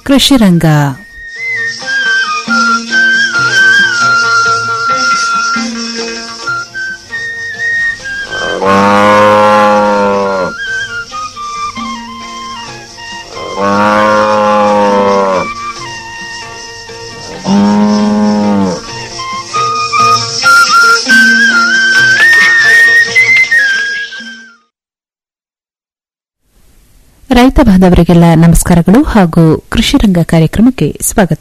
ಕೃಷಿರಂಗ ರೈತ ಬಾಂಧವರಿಗೆಲ್ಲ ನಮಸ್ಕಾರಗಳು ಹಾಗೂ ಕೃಷಿರಂಗ ಕಾರ್ಯಕ್ರಮಕ್ಕೆ ಸ್ವಾಗತ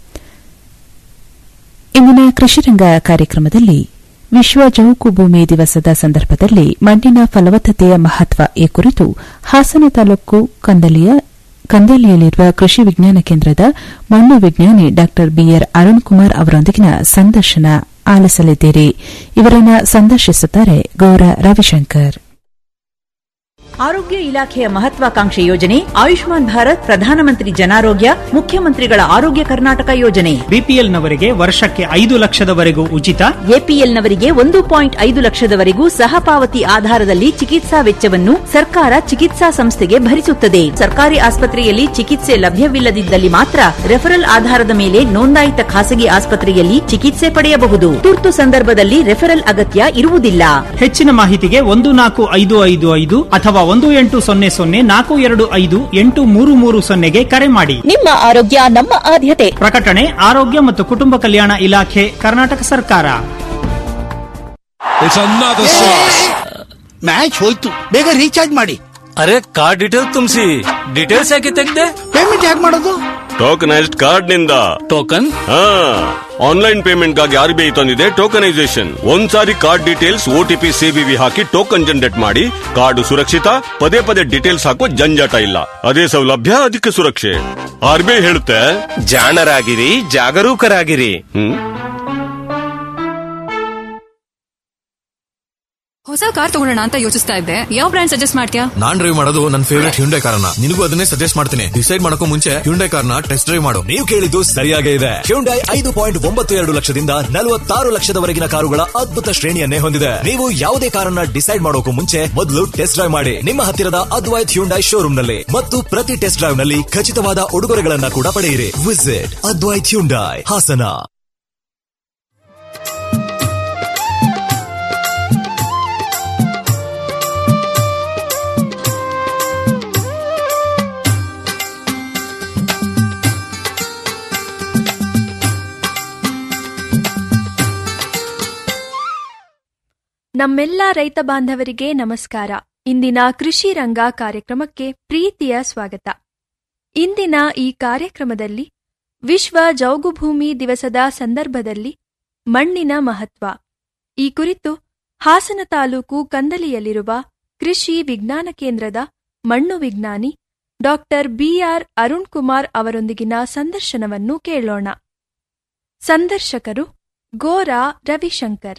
ಇಂದಿನ ಕೃಷಿರಂಗ ಕಾರ್ಯಕ್ರಮದಲ್ಲಿ ವಿಶ್ವ ಜೌಕು ಭೂಮಿ ದಿವಸದ ಸಂದರ್ಭದಲ್ಲಿ ಮಣ್ಣಿನ ಫಲವತ್ತತೆಯ ಮಹತ್ವ ಈ ಕುರಿತು ಹಾಸನ ತಾಲೂಕು ಕಂದಲಿಯ ಕಂದಲಿಯಲ್ಲಿರುವ ಕೃಷಿ ವಿಜ್ಞಾನ ಕೇಂದ್ರದ ಮಣ್ಣು ವಿಜ್ಞಾನಿ ಡಾ ಬಿಆರ್ ಅರುಣ್ ಕುಮಾರ್ ಅವರೊಂದಿಗಿನ ಸಂದರ್ಶನ ಆಲಿಸಲಿದ್ದೀರಿ ಇವರನ್ನ ಸಂದರ್ಶಿಸುತ್ತಾರೆ ಗೌರ ರವಿಶಂಕರ್ ಆರೋಗ್ಯ ಇಲಾಖೆಯ ಮಹತ್ವಾಕಾಂಕ್ಷೆ ಯೋಜನೆ ಆಯುಷ್ಮಾನ್ ಭಾರತ್ ಪ್ರಧಾನಮಂತ್ರಿ ಜನಾರೋಗ್ಯ ಮುಖ್ಯಮಂತ್ರಿಗಳ ಆರೋಗ್ಯ ಕರ್ನಾಟಕ ಯೋಜನೆ ಬಿಪಿಎಲ್ನವರಿಗೆ ವರ್ಷಕ್ಕೆ ಐದು ಲಕ್ಷದವರೆಗೂ ಉಚಿತ ಎಪಿಎಲ್ನವರಿಗೆ ಒಂದು ಪಾಯಿಂಟ್ ಐದು ಲಕ್ಷದವರೆಗೂ ಸಹಪಾವತಿ ಆಧಾರದಲ್ಲಿ ಚಿಕಿತ್ಸಾ ವೆಚ್ಚವನ್ನು ಸರ್ಕಾರ ಚಿಕಿತ್ಸಾ ಸಂಸ್ಥೆಗೆ ಭರಿಸುತ್ತದೆ ಸರ್ಕಾರಿ ಆಸ್ಪತ್ರೆಯಲ್ಲಿ ಚಿಕಿತ್ಸೆ ಲಭ್ಯವಿಲ್ಲದಿದ್ದಲ್ಲಿ ಮಾತ್ರ ರೆಫರಲ್ ಆಧಾರದ ಮೇಲೆ ನೋಂದಾಯಿತ ಖಾಸಗಿ ಆಸ್ಪತ್ರೆಯಲ್ಲಿ ಚಿಕಿತ್ಸೆ ಪಡೆಯಬಹುದು ತುರ್ತು ಸಂದರ್ಭದಲ್ಲಿ ರೆಫರಲ್ ಅಗತ್ಯ ಇರುವುದಿಲ್ಲ ಹೆಚ್ಚಿನ ಮಾಹಿತಿಗೆ ಒಂದು ನಾಲ್ಕು ಐದು ಐದು ಐದು ಅಥವಾ ಒಂದು ಎಂಟು ಸೊನ್ನೆ ಸೊನ್ನೆ ನಾಲ್ಕು ಎರಡು ಐದು ಎಂಟು ಮೂರು ಮೂರು ಸೊನ್ನೆಗೆ ಕರೆ ಮಾಡಿ ನಿಮ್ಮ ಆರೋಗ್ಯ ನಮ್ಮ ಆದ್ಯತೆ ಪ್ರಕಟಣೆ ಆರೋಗ್ಯ ಮತ್ತು ಕುಟುಂಬ ಕಲ್ಯಾಣ ಇಲಾಖೆ ಕರ್ನಾಟಕ ಸರ್ಕಾರ It's another sauce. ಮ್ಯಾಚ್ ಹೋಯ್ತು ಬೇಗ ರೀಚಾರ್ಜ್ ಮಾಡಿ ಅರೆ ಕಾರ್ಡ್ ಡೀಟೇಲ್ ತುಂಬಿಸಿ ಡೀಟೇಲ್ಸ್ ಯಾಕೆ ತೆಗ್ದೆ ಪೇಮೆಂಟ್ ಹೇಗೆ ಮಾಡೋದು ಟೋಕನೈಸ್ಡ್ ಕಾರ್ಡ್ ನಿಂದ ಟೋಕನ್ ಹಾ ಆನ್ಲೈನ್ ಪೇಮೆಂಟ್ ಗಾಗಿ ಆರ್ ಬಿ ಐ ತಂದಿದೆ ಟೋಕನೈಸೇಷನ್ ಒಂದ್ಸಾರಿ ಕಾರ್ಡ್ ಡೀಟೇಲ್ಸ್ ಓಟಿಪಿ ಸಿಬಿವಿ ಹಾಕಿ ಟೋಕನ್ ಜನರೇಟ್ ಮಾಡಿ ಕಾರ್ಡ್ ಸುರಕ್ಷಿತ ಪದೇ ಪದೇ ಡೀಟೇಲ್ಸ್ ಹಾಕೋ ಜಂಜಾಟ ಇಲ್ಲ ಅದೇ ಸೌಲಭ್ಯ ಅದಕ್ಕೆ ಸುರಕ್ಷೆ ಆರ್ ಬಿ ಐ ಹೇಳುತ್ತೆ ಜಾಣರಾಗಿರಿ ಜಾಗರೂಕರಾಗಿರಿ ಹ್ಮ್ ಹೊಸ ಕಾರ್ ತಗೊಳ್ಳೋಣ ಅಂತ ಯೋಚಿಸ್ತಾ ಇದ್ದೆ ಯಾವ ಬ್ರ್ಯಾಂಡ್ ಸಜೆಸ್ಟ್ ಮಾಡ್ತೀಯಾ ನಾನ್ ಡ್ರೈವ್ ಮಾಡೋದು ನನ್ನ ಫೇವರೇಟ್ ಹ್ಯುಂಡೈ ಕಾರ್ನ ನಿನಗೂ ಅದನ್ನೇ ಸಜೆಸ್ಟ್ ಮಾಡ್ತೀನಿ ಡಿಸೈಡ್ ಮಾಡಕ್ಕೂ ಮುಂಚೆ ಹ್ಯುಂಡೈ ಕಾರ್ನ ಟೆಸ್ಟ್ ಡ್ರೈವ್ ಮಾಡು ನೀವು ಕೇಳಿದ್ದು ಸರಿಯಾಗೇ ಇದೆ ಹ್ಯುಂಡೈ ಐದು ಪಾಯಿಂಟ್ ಒಂಬತ್ತು ಎರಡು ಲಕ್ಷದಿಂದ ನಲವತ್ತಾರು ಲಕ್ಷದವರೆಗಿನ ಕಾರುಗಳ ಅದ್ಭುತ ಶ್ರೇಣಿಯನ್ನೇ ಹೊಂದಿದೆ ನೀವು ಯಾವುದೇ ಕಾರನ್ನ ಡಿಸೈಡ್ ಮಾಡೋಕು ಮುಂಚೆ ಮೊದಲು ಟೆಸ್ಟ್ ಡ್ರೈವ್ ಮಾಡಿ ನಿಮ್ಮ ಹತ್ತಿರದ ಅದ್ವೈತ್ ಹ್ಯುಂಡೈ ಶೋರೂಮ್ ನಲ್ಲಿ ಮತ್ತು ಪ್ರತಿ ಟೆಸ್ಟ್ ಡ್ರೈವ್ ನಲ್ಲಿ ಖಚಿತವಾದ ಉಡುಗೊರೆಗಳನ್ನ ಕೂಡ ಪಡೆಯಿರಿ ವಿಸಿಟ್ ಅದ್ವೈತ್ ಹ್ಯುಂಡೈ ಹಾಸನ ನಮ್ಮೆಲ್ಲ ರೈತ ಬಾಂಧವರಿಗೆ ನಮಸ್ಕಾರ ಇಂದಿನ ಕೃಷಿ ರಂಗ ಕಾರ್ಯಕ್ರಮಕ್ಕೆ ಪ್ರೀತಿಯ ಸ್ವಾಗತ ಇಂದಿನ ಈ ಕಾರ್ಯಕ್ರಮದಲ್ಲಿ ವಿಶ್ವ ಜೌಗುಭೂಮಿ ದಿವಸದ ಸಂದರ್ಭದಲ್ಲಿ ಮಣ್ಣಿನ ಮಹತ್ವ ಈ ಕುರಿತು ಹಾಸನ ತಾಲೂಕು ಕಂದಲಿಯಲ್ಲಿರುವ ಕೃಷಿ ವಿಜ್ಞಾನ ಕೇಂದ್ರದ ಮಣ್ಣು ವಿಜ್ಞಾನಿ ಡಾಕ್ಟರ್ ಬಿಆರ್ ಅರುಣ್ ಕುಮಾರ್ ಅವರೊಂದಿಗಿನ ಸಂದರ್ಶನವನ್ನು ಕೇಳೋಣ ಸಂದರ್ಶಕರು ಗೋರಾ ರವಿಶಂಕರ್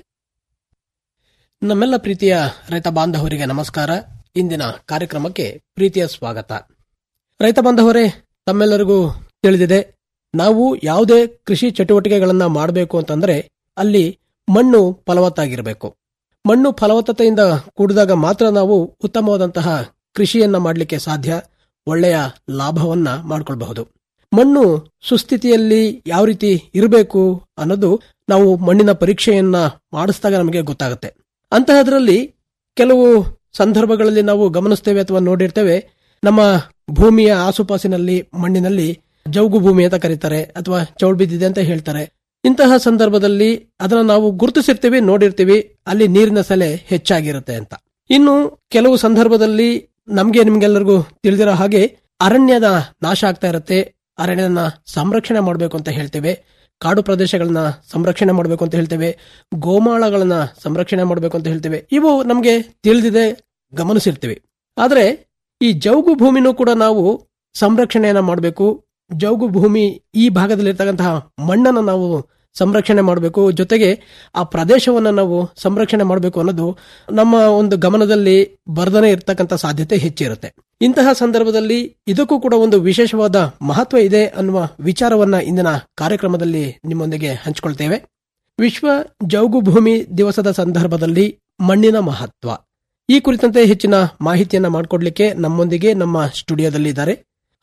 ನಮ್ಮೆಲ್ಲ ಪ್ರೀತಿಯ ರೈತ ಬಾಂಧವರಿಗೆ ನಮಸ್ಕಾರ ಇಂದಿನ ಕಾರ್ಯಕ್ರಮಕ್ಕೆ ಪ್ರೀತಿಯ ಸ್ವಾಗತ ರೈತ ಬಾಂಧವರೇ ತಮ್ಮೆಲ್ಲರಿಗೂ ತಿಳಿದಿದೆ ನಾವು ಯಾವುದೇ ಕೃಷಿ ಚಟುವಟಿಕೆಗಳನ್ನ ಮಾಡಬೇಕು ಅಂತಂದ್ರೆ ಅಲ್ಲಿ ಮಣ್ಣು ಫಲವತ್ತಾಗಿರಬೇಕು ಮಣ್ಣು ಫಲವತ್ತತೆಯಿಂದ ಕೂಡಿದಾಗ ಮಾತ್ರ ನಾವು ಉತ್ತಮವಾದಂತಹ ಕೃಷಿಯನ್ನ ಮಾಡಲಿಕ್ಕೆ ಸಾಧ್ಯ ಒಳ್ಳೆಯ ಲಾಭವನ್ನ ಮಾಡಿಕೊಳ್ಬಹುದು ಮಣ್ಣು ಸುಸ್ಥಿತಿಯಲ್ಲಿ ಯಾವ ರೀತಿ ಇರಬೇಕು ಅನ್ನೋದು ನಾವು ಮಣ್ಣಿನ ಪರೀಕ್ಷೆಯನ್ನ ಮಾಡಿಸಿದಾಗ ನಮಗೆ ಗೊತ್ತಾಗುತ್ತೆ ಅಂತಹದ್ರಲ್ಲಿ ಕೆಲವು ಸಂದರ್ಭಗಳಲ್ಲಿ ನಾವು ಗಮನಿಸ್ತೇವೆ ಅಥವಾ ನೋಡಿರ್ತೇವೆ ನಮ್ಮ ಭೂಮಿಯ ಆಸುಪಾಸಿನಲ್ಲಿ ಮಣ್ಣಿನಲ್ಲಿ ಜೌಗು ಭೂಮಿ ಅಂತ ಕರೀತಾರೆ ಅಥವಾ ಚೌಡ್ ಬಿದ್ದಿದೆ ಅಂತ ಹೇಳ್ತಾರೆ ಇಂತಹ ಸಂದರ್ಭದಲ್ಲಿ ಅದನ್ನ ನಾವು ಗುರುತಿಸಿರ್ತೀವಿ ನೋಡಿರ್ತೀವಿ ಅಲ್ಲಿ ನೀರಿನ ಸೆಲೆ ಹೆಚ್ಚಾಗಿರುತ್ತೆ ಅಂತ ಇನ್ನು ಕೆಲವು ಸಂದರ್ಭದಲ್ಲಿ ನಮ್ಗೆ ನಿಮ್ಗೆಲ್ಲರಿಗೂ ತಿಳಿದಿರೋ ಹಾಗೆ ಅರಣ್ಯದ ನಾಶ ಆಗ್ತಾ ಇರುತ್ತೆ ಅರಣ್ಯನ ಸಂರಕ್ಷಣೆ ಮಾಡಬೇಕು ಅಂತ ಹೇಳ್ತೇವೆ ಕಾಡು ಪ್ರದೇಶಗಳನ್ನ ಸಂರಕ್ಷಣೆ ಮಾಡಬೇಕು ಅಂತ ಹೇಳ್ತೇವೆ ಗೋಮಾಳಗಳನ್ನ ಸಂರಕ್ಷಣೆ ಮಾಡಬೇಕು ಅಂತ ಹೇಳ್ತೇವೆ ಇವು ನಮಗೆ ತಿಳಿದಿದೆ ಗಮನಿಸಿರ್ತೀವಿ ಆದ್ರೆ ಈ ಜೌಗು ಭೂಮಿನೂ ಕೂಡ ನಾವು ಸಂರಕ್ಷಣೆಯನ್ನ ಮಾಡಬೇಕು ಜೌಗು ಭೂಮಿ ಈ ಭಾಗದಲ್ಲಿರ್ತಕ್ಕಂತಹ ಮಣ್ಣನ್ನು ನಾವು ಸಂರಕ್ಷಣೆ ಮಾಡಬೇಕು ಜೊತೆಗೆ ಆ ಪ್ರದೇಶವನ್ನು ನಾವು ಸಂರಕ್ಷಣೆ ಮಾಡಬೇಕು ಅನ್ನೋದು ನಮ್ಮ ಒಂದು ಗಮನದಲ್ಲಿ ಬರ್ದನೆ ಇರ್ತಕ್ಕಂಥ ಸಾಧ್ಯತೆ ಹೆಚ್ಚಿರುತ್ತೆ ಇಂತಹ ಸಂದರ್ಭದಲ್ಲಿ ಇದಕ್ಕೂ ಕೂಡ ಒಂದು ವಿಶೇಷವಾದ ಮಹತ್ವ ಇದೆ ಅನ್ನುವ ವಿಚಾರವನ್ನ ಇಂದಿನ ಕಾರ್ಯಕ್ರಮದಲ್ಲಿ ನಿಮ್ಮೊಂದಿಗೆ ಹಂಚಿಕೊಳ್ತೇವೆ ವಿಶ್ವ ಜೌಗು ಭೂಮಿ ದಿವಸದ ಸಂದರ್ಭದಲ್ಲಿ ಮಣ್ಣಿನ ಮಹತ್ವ ಈ ಕುರಿತಂತೆ ಹೆಚ್ಚಿನ ಮಾಹಿತಿಯನ್ನ ಮಾಡಿಕೊಡ್ಲಿಕ್ಕೆ ನಮ್ಮೊಂದಿಗೆ ನಮ್ಮ ಸ್ಟುಡಿಯೋದಲ್ಲಿ ಇದ್ದಾರೆ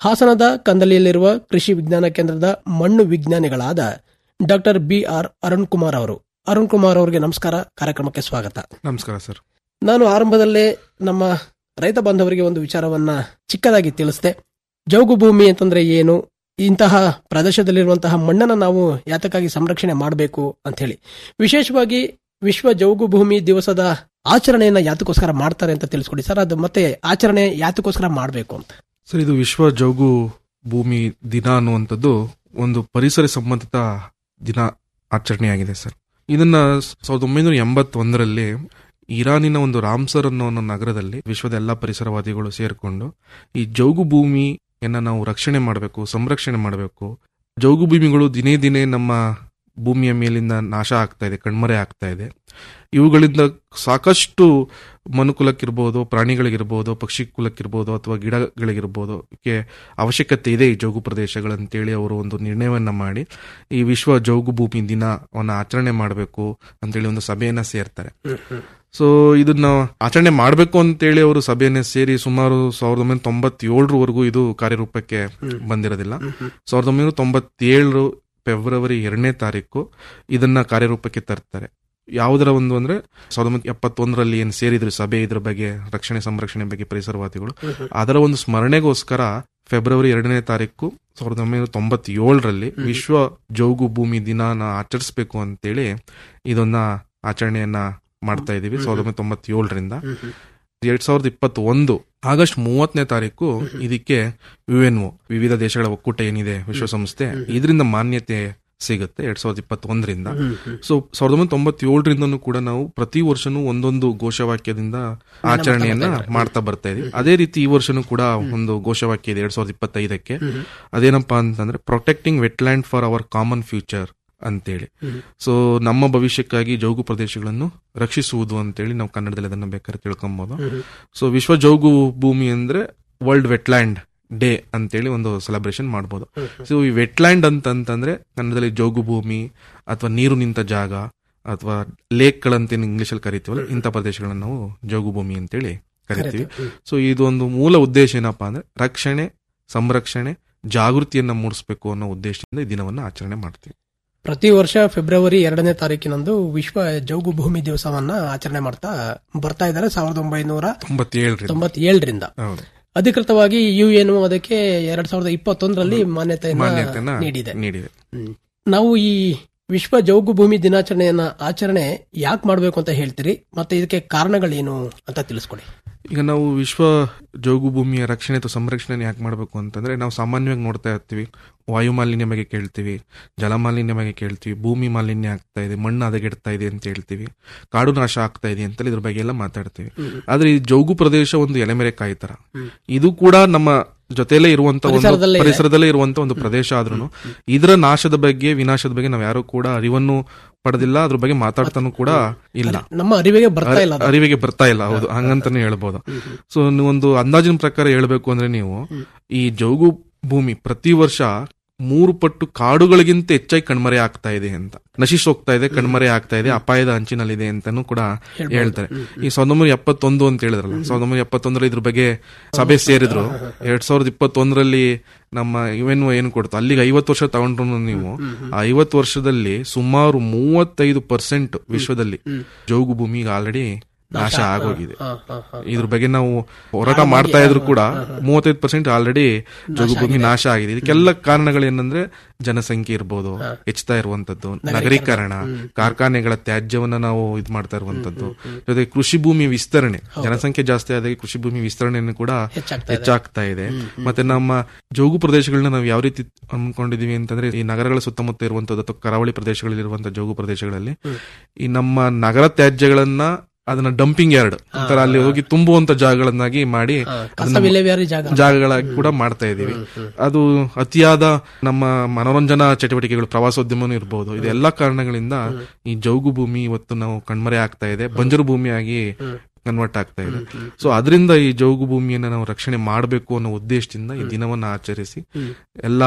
ಹಾಸನದ ಕಂದಲಿಯಲ್ಲಿರುವ ಕೃಷಿ ವಿಜ್ಞಾನ ಕೇಂದ್ರದ ಮಣ್ಣು ವಿಜ್ಞಾನಿಗಳಾದ doctor B R Arun Kumar ಅವರು ಅರುಣ್ ಕುಮಾರ್ ಅವರಿಗೆ ನಮಸ್ಕಾರ ಕಾರ್ಯಕ್ರಮಕ್ಕೆ ಸ್ವಾಗತ ನಮಸ್ಕಾರ ಸರ್ ನಾನು ಆರಂಭದಲ್ಲೇ ನಮ್ಮ ರೈತ ಬಾಂಧವರಿಗೆ ಒಂದು ವಿಚಾರವನ್ನ ಚಿಕ್ಕದಾಗಿ ತಿಳಿಸಿದೆ ಜೌಗು ಭೂಮಿ ಅಂತಂದ್ರೆ ಏನು ಇಂತಹ ಪ್ರದೇಶದಲ್ಲಿರುವಂತಹ ಮಣ್ಣನ್ನು ನಾವು ಯಾತಕ್ಕಾಗಿ ಸಂರಕ್ಷಣೆ ಮಾಡಬೇಕು ಅಂತ ಹೇಳಿ ವಿಶೇಷವಾಗಿ ವಿಶ್ವ ಜೌಗು ಭೂಮಿ ದಿವಸದ ಆಚರಣೆಯನ್ನ ಯಾತಕ್ಕೋಸ್ಕರ ಮಾಡ್ತಾರೆ ಅಂತ ತಿಳಿಸ್ಕೊಡಿ ಸರ್ ಅದು ಮತ್ತೆ ಆಚರಣೆ ಯಾತಕ್ಕೋಸ್ಕರ ಮಾಡಬೇಕು ಅಂತ ಸರ್ ಇದು ವಿಶ್ವ ಜೌಗು ಭೂಮಿ ದಿನ ಅನ್ನುವಂಥದ್ದು ಒಂದು ಪರಿಸರ ಸಂಬಂಧಿತ ದಿನ ಆಚರಣೆಯಾಗಿದೆ ಸರ್ ಇದನ್ನ ಸಾವಿರದ ಒಂಬೈನೂರ ಎಂಬತ್ತೊಂದರಲ್ಲಿ ಇರಾನಿನ ಒಂದು ರಾಮ್ಸರ್ ಅನ್ನೋ ಒಂದು ನಗರದಲ್ಲಿ ವಿಶ್ವದ ಎಲ್ಲ ಪರಿಸರವಾದಿಗಳು ಸೇರಿಕೊಂಡು ಈ ಜೌಗು ಭೂಮಿಯನ್ನ ನಾವು ರಕ್ಷಣೆ ಮಾಡಬೇಕು ಸಂರಕ್ಷಣೆ ಮಾಡಬೇಕು ಜೌಗು ಭೂಮಿಗಳು ದಿನೇ ದಿನೇ ನಮ್ಮ ಭೂಮಿಯ ಮೇಲಿಂದ ನಾಶ ಆಗ್ತಾ ಇದೆ ಕಣ್ಮರೆ ಆಗ್ತಾ ಇದೆ ಇವುಗಳಿಂದ ಸಾಕಷ್ಟು ಮನುಕುಲಕ್ಕಿರ್ಬೋದು ಪ್ರಾಣಿಗಳಿಗಿರ್ಬೋದು ಪಕ್ಷಿ ಕುಲಕ್ಕಿರ್ಬೋದು ಅಥವಾ ಗಿಡಗಳಿಗಿರ್ಬೋದು ಕ್ಕೆ ಅವಶ್ಯಕತೆ ಇದೆ ಈ ಜೌಗು ಪ್ರದೇಶಗಳಂತೇಳಿ ಅವರು ಒಂದು ನಿರ್ಣಯವನ್ನ ಮಾಡಿ ಈ ವಿಶ್ವ ಜೌಗು ಭೂಮಿ ದಿನವನ್ನ ಆಚರಣೆ ಮಾಡಬೇಕು ಅಂತೇಳಿ ಒಂದು ಸಭೆಯನ್ನ ಸೇರ್ತಾರೆ ಸೊ ಇದನ್ನ ಆಚರಣೆ ಮಾಡಬೇಕು ಅಂತೇಳಿ ಅವರು ಸಭೆಯನ್ನ ಸೇರಿ ಸುಮಾರು ಸಾವಿರದ ಒಂಬೈನೂರ ತೊಂಬತ್ತೇಳರವರೆಗೂ ಇದು ಕಾರ್ಯರೂಪಕ್ಕೆ ಬಂದಿರೋದಿಲ್ಲ ಸಾವಿರದ ಒಂಬೈನೂರ ತೊಂಬತ್ತೇಳರು ಫೆಬ್ರವರಿ ಎರಡನೇ ತಾರೀಕು ಇದನ್ನ ಕಾರ್ಯರೂಪಕ್ಕೆ ತರ್ತಾರೆ ಯಾವುದರ ಒಂದು ಅಂದ್ರೆ ಸಾವಿರದ ಒಂಬೈನೂರ ಎಪ್ಪತ್ತೊಂದರಲ್ಲಿ ಏನು ಸೇರಿದ್ರು ಸಭೆ ಇದ್ರ ಬಗ್ಗೆ ರಕ್ಷಣೆ ಸಂರಕ್ಷಣೆ ಬಗ್ಗೆ ಪರಿಸರವಾದಿಗಳು ಅದರ ಒಂದು ಸ್ಮರಣೆಗೋಸ್ಕರ ಫೆಬ್ರವರಿ ಎರಡನೇ ತಾರೀಕು ಸಾವಿರದ ಒಂಬೈನೂರ ತೊಂಬತ್ತೇಳರಲ್ಲಿ ವಿಶ್ವ ಜೌಗು ಭೂಮಿ ದಿನಾನ ಆಚರಿಸಬೇಕು ಅಂತೇಳಿ ಇದನ್ನ ಆಚರಣೆಯನ್ನ ಮಾಡ್ತಾ ಇದೀವಿ ಸಾವಿರದ ಒಂಬೈನೂರ ತೊಂಬತ್ತೇಳರಿಂದ ಎರಡ್ ಸಾವಿರದ ಇಪ್ಪತ್ತ ಒಂದು ಆಗಸ್ಟ್ ಮೂವತ್ತನೇ ತಾರೀಕು ಇದಕ್ಕೆ ಯುಎನ್ಒ ವಿವಿಧ ದೇಶಗಳ ಒಕ್ಕೂಟ ಏನಿದೆ ವಿಶ್ವಸಂಸ್ಥೆ ಇದರಿಂದ ಮಾನ್ಯತೆ ಸಿಗುತ್ತೆ ಎರಡ್ ಸಾವಿರದ ಇಪ್ಪತ್ತೊಂದರಿಂದ ಸೊ ಸಾವಿರದ ಒಂಬೈನೂರ ತೊಂಬತ್ತೇಳರಿಂದನೂ ಕೂಡ ನಾವು ಪ್ರತಿ ವರ್ಷನೂ ಒಂದೊಂದು ಘೋಷವಾಕ್ಯದಿಂದ ಆಚರಣೆಯನ್ನ ಮಾಡ್ತಾ ಬರ್ತಾ ಇದೀವಿ ಅದೇ ರೀತಿ ಈ ವರ್ಷನೂ ಕೂಡ ಒಂದು ಘೋಷವಾಕ್ಯ ಇದೆ ಎರಡ್ ಸಾವಿರದ ಇಪ್ಪತ್ತೈದಕ್ಕೆ ಅದೇನಪ್ಪಾ ಅಂತಂದ್ರೆ protecting wetland for our common future ಅಂತೇಳಿ ಸೊ ನಮ್ಮ ಭವಿಷ್ಯಕ್ಕಾಗಿ ಜೌಗು ಪ್ರದೇಶಗಳನ್ನು ರಕ್ಷಿಸುವುದು ಅಂತೇಳಿ ನಾವು ಕನ್ನಡದಲ್ಲಿ ಅದನ್ನ ಬೇಕಾದ್ರೆ ತಿಳ್ಕೊಬಹುದು ಸೊ ವಿಶ್ವ ಜೌಗು ಭೂಮಿ ಅಂದ್ರೆ ವರ್ಲ್ಡ್ ವೆಟ್ಲ್ಯಾಂಡ್ ಡೇ ಅಂತೇಳಿ ಒಂದು ಸೆಲೆಬ್ರೇಷನ್ ಮಾಡ್ಬೋದು ಸೊ ಈ ವೆಟ್ಲ್ಯಾಂಡ್ ಅಂತಂತಂದ್ರೆ ಕನ್ನಡದಲ್ಲಿ ಜೋಗು ಭೂಮಿ ಅಥವಾ ನೀರು ನಿಂತ ಜಾಗ ಅಥವಾ ಲೇಕ್ಗಳಂತ ಇಂಗ್ಲಿಷ್ ಅಲ್ಲಿ ಕರಿತೀವಲ್ಲ ಇಂಥ ಪ್ರದೇಶಗಳನ್ನ ನಾವು ಜೋಗು ಭೂಮಿ ಅಂತೇಳಿ ಕರಿತೀವಿ ಸೊ ಇದು ಒಂದು ಮೂಲ ಉದ್ದೇಶ ಏನಪ್ಪಾ ಅಂದ್ರೆ ರಕ್ಷಣೆ ಸಂರಕ್ಷಣೆ ಜಾಗೃತಿಯನ್ನ ಮೂಡಿಸಬೇಕು ಅನ್ನೋ ಉದ್ದೇಶದಿಂದ ಈ ದಿನವನ್ನ ಆಚರಣೆ ಮಾಡ್ತೀವಿ ಪ್ರತಿ ವರ್ಷ ಫೆಬ್ರವರಿ ಎರಡನೇ ತಾರೀಕಿನಂದು ವಿಶ್ವ ಜೌಗು ಭೂಮಿ ದಿವಸವನ್ನ ಆಚರಣೆ ಮಾಡ್ತಾ ಬರ್ತಾ ಇದ್ದಾರೆ ಸಾವಿರದ ಒಂಬೈನೂರ ತೊಂಬತ್ತೇಳರಿಂದ ತೊಂಬತ್ತೇಳರಿಂದ ಹೌದು ಅಧಿಕೃತವಾಗಿ ಯುಎನ್ಒ ಅದಕ್ಕೆ ಎರಡ್ ಸಾವಿರದ ಇಪ್ಪತ್ತೊಂದರಲ್ಲಿ ಮಾನ್ಯತೆಯನ್ನ ಮಾನ್ಯತೆಯನ್ನ ನೀಡಿದೆ ನೀಡಿದೆ ಹ್ಮ್. ನಾವು ಈ ವಿಶ್ವ ಜೌಗು ಭೂಮಿ ದಿನಾಚರಣೆಯನ್ನ ಆಚರಣೆ ಯಾಕೆ ಮಾಡಬೇಕು ಅಂತ ಹೇಳ್ತೀರಿ ಮತ್ತೆ ಇದಕ್ಕೆ ಕಾರಣಗಳೇನು ಅಂತ ತಿಳಿಸ್ಕೊಡಿ ಈಗ ನಾವು ವಿಶ್ವ ಜೋಗು ಭೂಮಿಯ ರಕ್ಷಣೆ ಅಥವಾ ಸಂರಕ್ಷಣೆ ಯಾಕೆ ಮಾಡಬೇಕು ಅಂತಂದ್ರೆ ನಾವು ಸಾಮಾನ್ಯವಾಗಿ ನೋಡ್ತಾ ಇರ್ತೀವಿ ವಾಯು ಮಾಲಿನ್ಯ ಬಗ್ಗೆ ಕೇಳ್ತೀವಿ ಜಲ ಮಾಲಿನ್ಯ ಬಗ್ಗೆ ಕೇಳ್ತೀವಿ ಭೂಮಿ ಮಾಲಿನ್ಯ ಆಗ್ತಾ ಇದೆ ಮಣ್ಣು ಹದಗೆಡ್ತಾ ಇದೆ ಅಂತ ಹೇಳ್ತೀವಿ ಕಾಡು ನಾಶ ಆಗ್ತಾ ಇದೆ ಅಂತೇಳಿ ಇದ್ರ ಬಗ್ಗೆ ಎಲ್ಲ ಮಾತಾಡ್ತೀವಿ ಆದ್ರೆ ಈ ಜೌಗು ಪ್ರದೇಶ ಒಂದು ಎಲೆಮೆರೆಕಾಯಿ ತರ ಇದು ಕೂಡ ನಮ್ಮ ಜೊತೆಲೇ ಇರುವಂತ ಒಂದು ಪರಿಸರದಲ್ಲೇ ಇದೆ. ಪರಿಸರದಲ್ಲೇ ಇರುವಂತ ಒಂದು ಪ್ರದೇಶ ಆದ್ರೂ ಇದರ ನಾಶದ ಬಗ್ಗೆ ವಿನಾಶದ ಬಗ್ಗೆ ನಾವು ಯಾರು ಕೂಡ ಅರಿವನ್ನು ಪಡೆದಿಲ್ಲ ಅದ್ರ ಬಗ್ಗೆ ಮಾತಾಡ್ತಾನು ಕೂಡ ಇಲ್ಲ ನಮ್ಮ ಅರಿವಿಗೆ ಬರ್ತಾ ಇಲ್ಲ ಅದು. ಅರಿವಿಗೆ ಬರ್ತಾ ಇಲ್ಲ ಹೌದು ಹಂಗಂತಾನೆ ಹೇಳ್ಬೋದು ಸೊ ಒಂದು ಅಂದಾಜಿನ ಪ್ರಕಾರ ಹೇಳ್ಬೇಕು ಅಂದ್ರೆ ನೀವು ಈ ಜೌಗು ಭೂಮಿ ಪ್ರತಿ ವರ್ಷ ಮೂರು ಪಟ್ಟು ಕಾಡುಗಳಿಗಿಂತ ಹೆಚ್ಚಾಗಿ ಕಣ್ಮರೆ ಆಗ್ತಾ ಇದೆ ಅಂತ ನಶಿಸ್ ಹೋಗ್ತಾ ಇದೆ ಕಣ್ಮರೆ ಆಗ್ತಾ ಇದೆ ಅಪಾಯದ ಅಂಚಿನಲ್ಲಿದೆ ಅಂತಾನು ಕೂಡ ಹೇಳ್ತಾರೆ ಈ ಸಾವಿರದ ಒಂಬೈನೂರ ಎಪ್ಪತ್ತೊಂದು ಅಂತ ಹೇಳಿದ್ರಲ್ಲ ಸಾವಿರದ ಒಂಬೈನೂರ ಎಪ್ಪತ್ತೊಂದರಲ್ಲಿ ಇದ್ರ ಬಗ್ಗೆ ಸಭೆ ಸೇರಿದ್ರು ಎರಡ್ ಸಾವಿರದ ಇಪ್ಪತ್ತೊಂದರಲ್ಲಿ ನಮ್ಮ ಯುಎನ್ ಏನು ಕೊಡ್ತು ಅಲ್ಲಿಗೆ ಐವತ್ತು ವರ್ಷ ತಗೊಂಡ್ರು ನೀವು ಆ ಐವತ್ತು ವರ್ಷದಲ್ಲಿ ಸುಮಾರು ಮೂವತ್ತೈದು ಪರ್ಸೆಂಟ್ ವಿಶ್ವದಲ್ಲಿ ಜೌಗು ಭೂಮಿ ಈಗ ಆಲ್ರೆಡಿ ನಾಶ ಆಗೋಗಿದೆ ಹಾ, ಹಾ, ಹಾ. ಇದ್ರ ಬಗ್ಗೆ ನಾವು ಹೋರಾಟ ಮಾಡ್ತಾ ಇದ್ರು ಕೂಡ ಮೂವತ್ತೈದು ಪರ್ಸೆಂಟ್ ಆಲ್ರೆಡಿ ಜೋಗು ಭೂಮಿ ನಾಶ ಆಗಿದೆ ಇದಕ್ಕೆಲ್ಲ ಕಾರಣಗಳೇನಂದ್ರೆ ಜನಸಂಖ್ಯೆ ಇರ್ಬೋದು ಹೆಚ್ಚುತ್ತಾ ಇರುವಂತದ್ದು ನಗರೀಕರಣ ಕಾರ್ಖಾನೆಗಳ ತ್ಯಾಜ್ಯವನ್ನ ನಾವು ಇದ್ ಮಾಡ್ತಾ ಇರುವಂತದ್ದು ಜೊತೆಗೆ ಕೃಷಿ ಭೂಮಿ ವಿಸ್ತರಣೆ ಜನಸಂಖ್ಯೆ ಜಾಸ್ತಿ ಆದಾಗ ಕೃಷಿ ಭೂಮಿ ವಿಸ್ತರಣೆಯನ್ನು ಕೂಡ ಹೆಚ್ಚಾಗ್ತಾ ಇದೆ ಮತ್ತೆ ನಮ್ಮ ಜೋಗು ಪ್ರದೇಶಗಳನ್ನ ನಾವು ಯಾವ ರೀತಿ ಅನ್ಕೊಂಡಿದೀವಿ ಅಂತಂದ್ರೆ ಈ ನಗರಗಳ ಸುತ್ತಮುತ್ತ ಇರುವಂತದ್ದು ಅಥವಾ ಕರಾವಳಿ ಪ್ರದೇಶಗಳಲ್ಲಿ ಇರುವಂತಹ ಜೋಗು ಪ್ರದೇಶಗಳಲ್ಲಿ ಈ ನಮ್ಮ ನಗರ ತ್ಯಾಜ್ಯಗಳನ್ನ ಅದನ್ನ ಡಂಪಿಂಗ್ ಯಾರ್ಡ್ ಅಂತಾರೆ ಅಲ್ಲಿ ಹೋಗಿ ತುಂಬುವಂತ ಜಾಗಗಳನ್ನಾಗಿ ಮಾಡಿ ಕಸ ಅದನ್ನ ವಿಲೇವಾರಿ ಜಾಗ ಜಾಗಗಳಾಗಿ ಕೂಡ ಮಾಡ್ತಾ ಇದೀವಿ ಅದು ಅತಿಯಾದ ನಮ್ಮ ಮನೋರಂಜನಾ ಚಟುವಟಿಕೆಗಳು ಪ್ರವಾಸೋದ್ಯಮನೂ ಇರಬಹುದು ಇದೆಲ್ಲ ಕಾರಣಗಳಿಂದ ಈ ಜೌಗು ಭೂಮಿ ಇವತ್ತು ನಾವು ಕಣ್ಮರೆ ಆಗ್ತಾ ಇದೆ ಬಂಜರು ಭೂಮಿಯಾಗಿ ಕನ್ವರ್ಟ್ ಆಗ್ತಾ ಇದೆ ಸೊ ಅದರಿಂದ ಈ ಜೌಗು ಭೂಮಿಯನ್ನ ನಾವು ರಕ್ಷಣೆ ಮಾಡಬೇಕು ಅನ್ನೋ ಉದ್ದೇಶದಿಂದ ಈ ದಿನವನ್ನ ಆಚರಿಸಿ ಎಲ್ಲ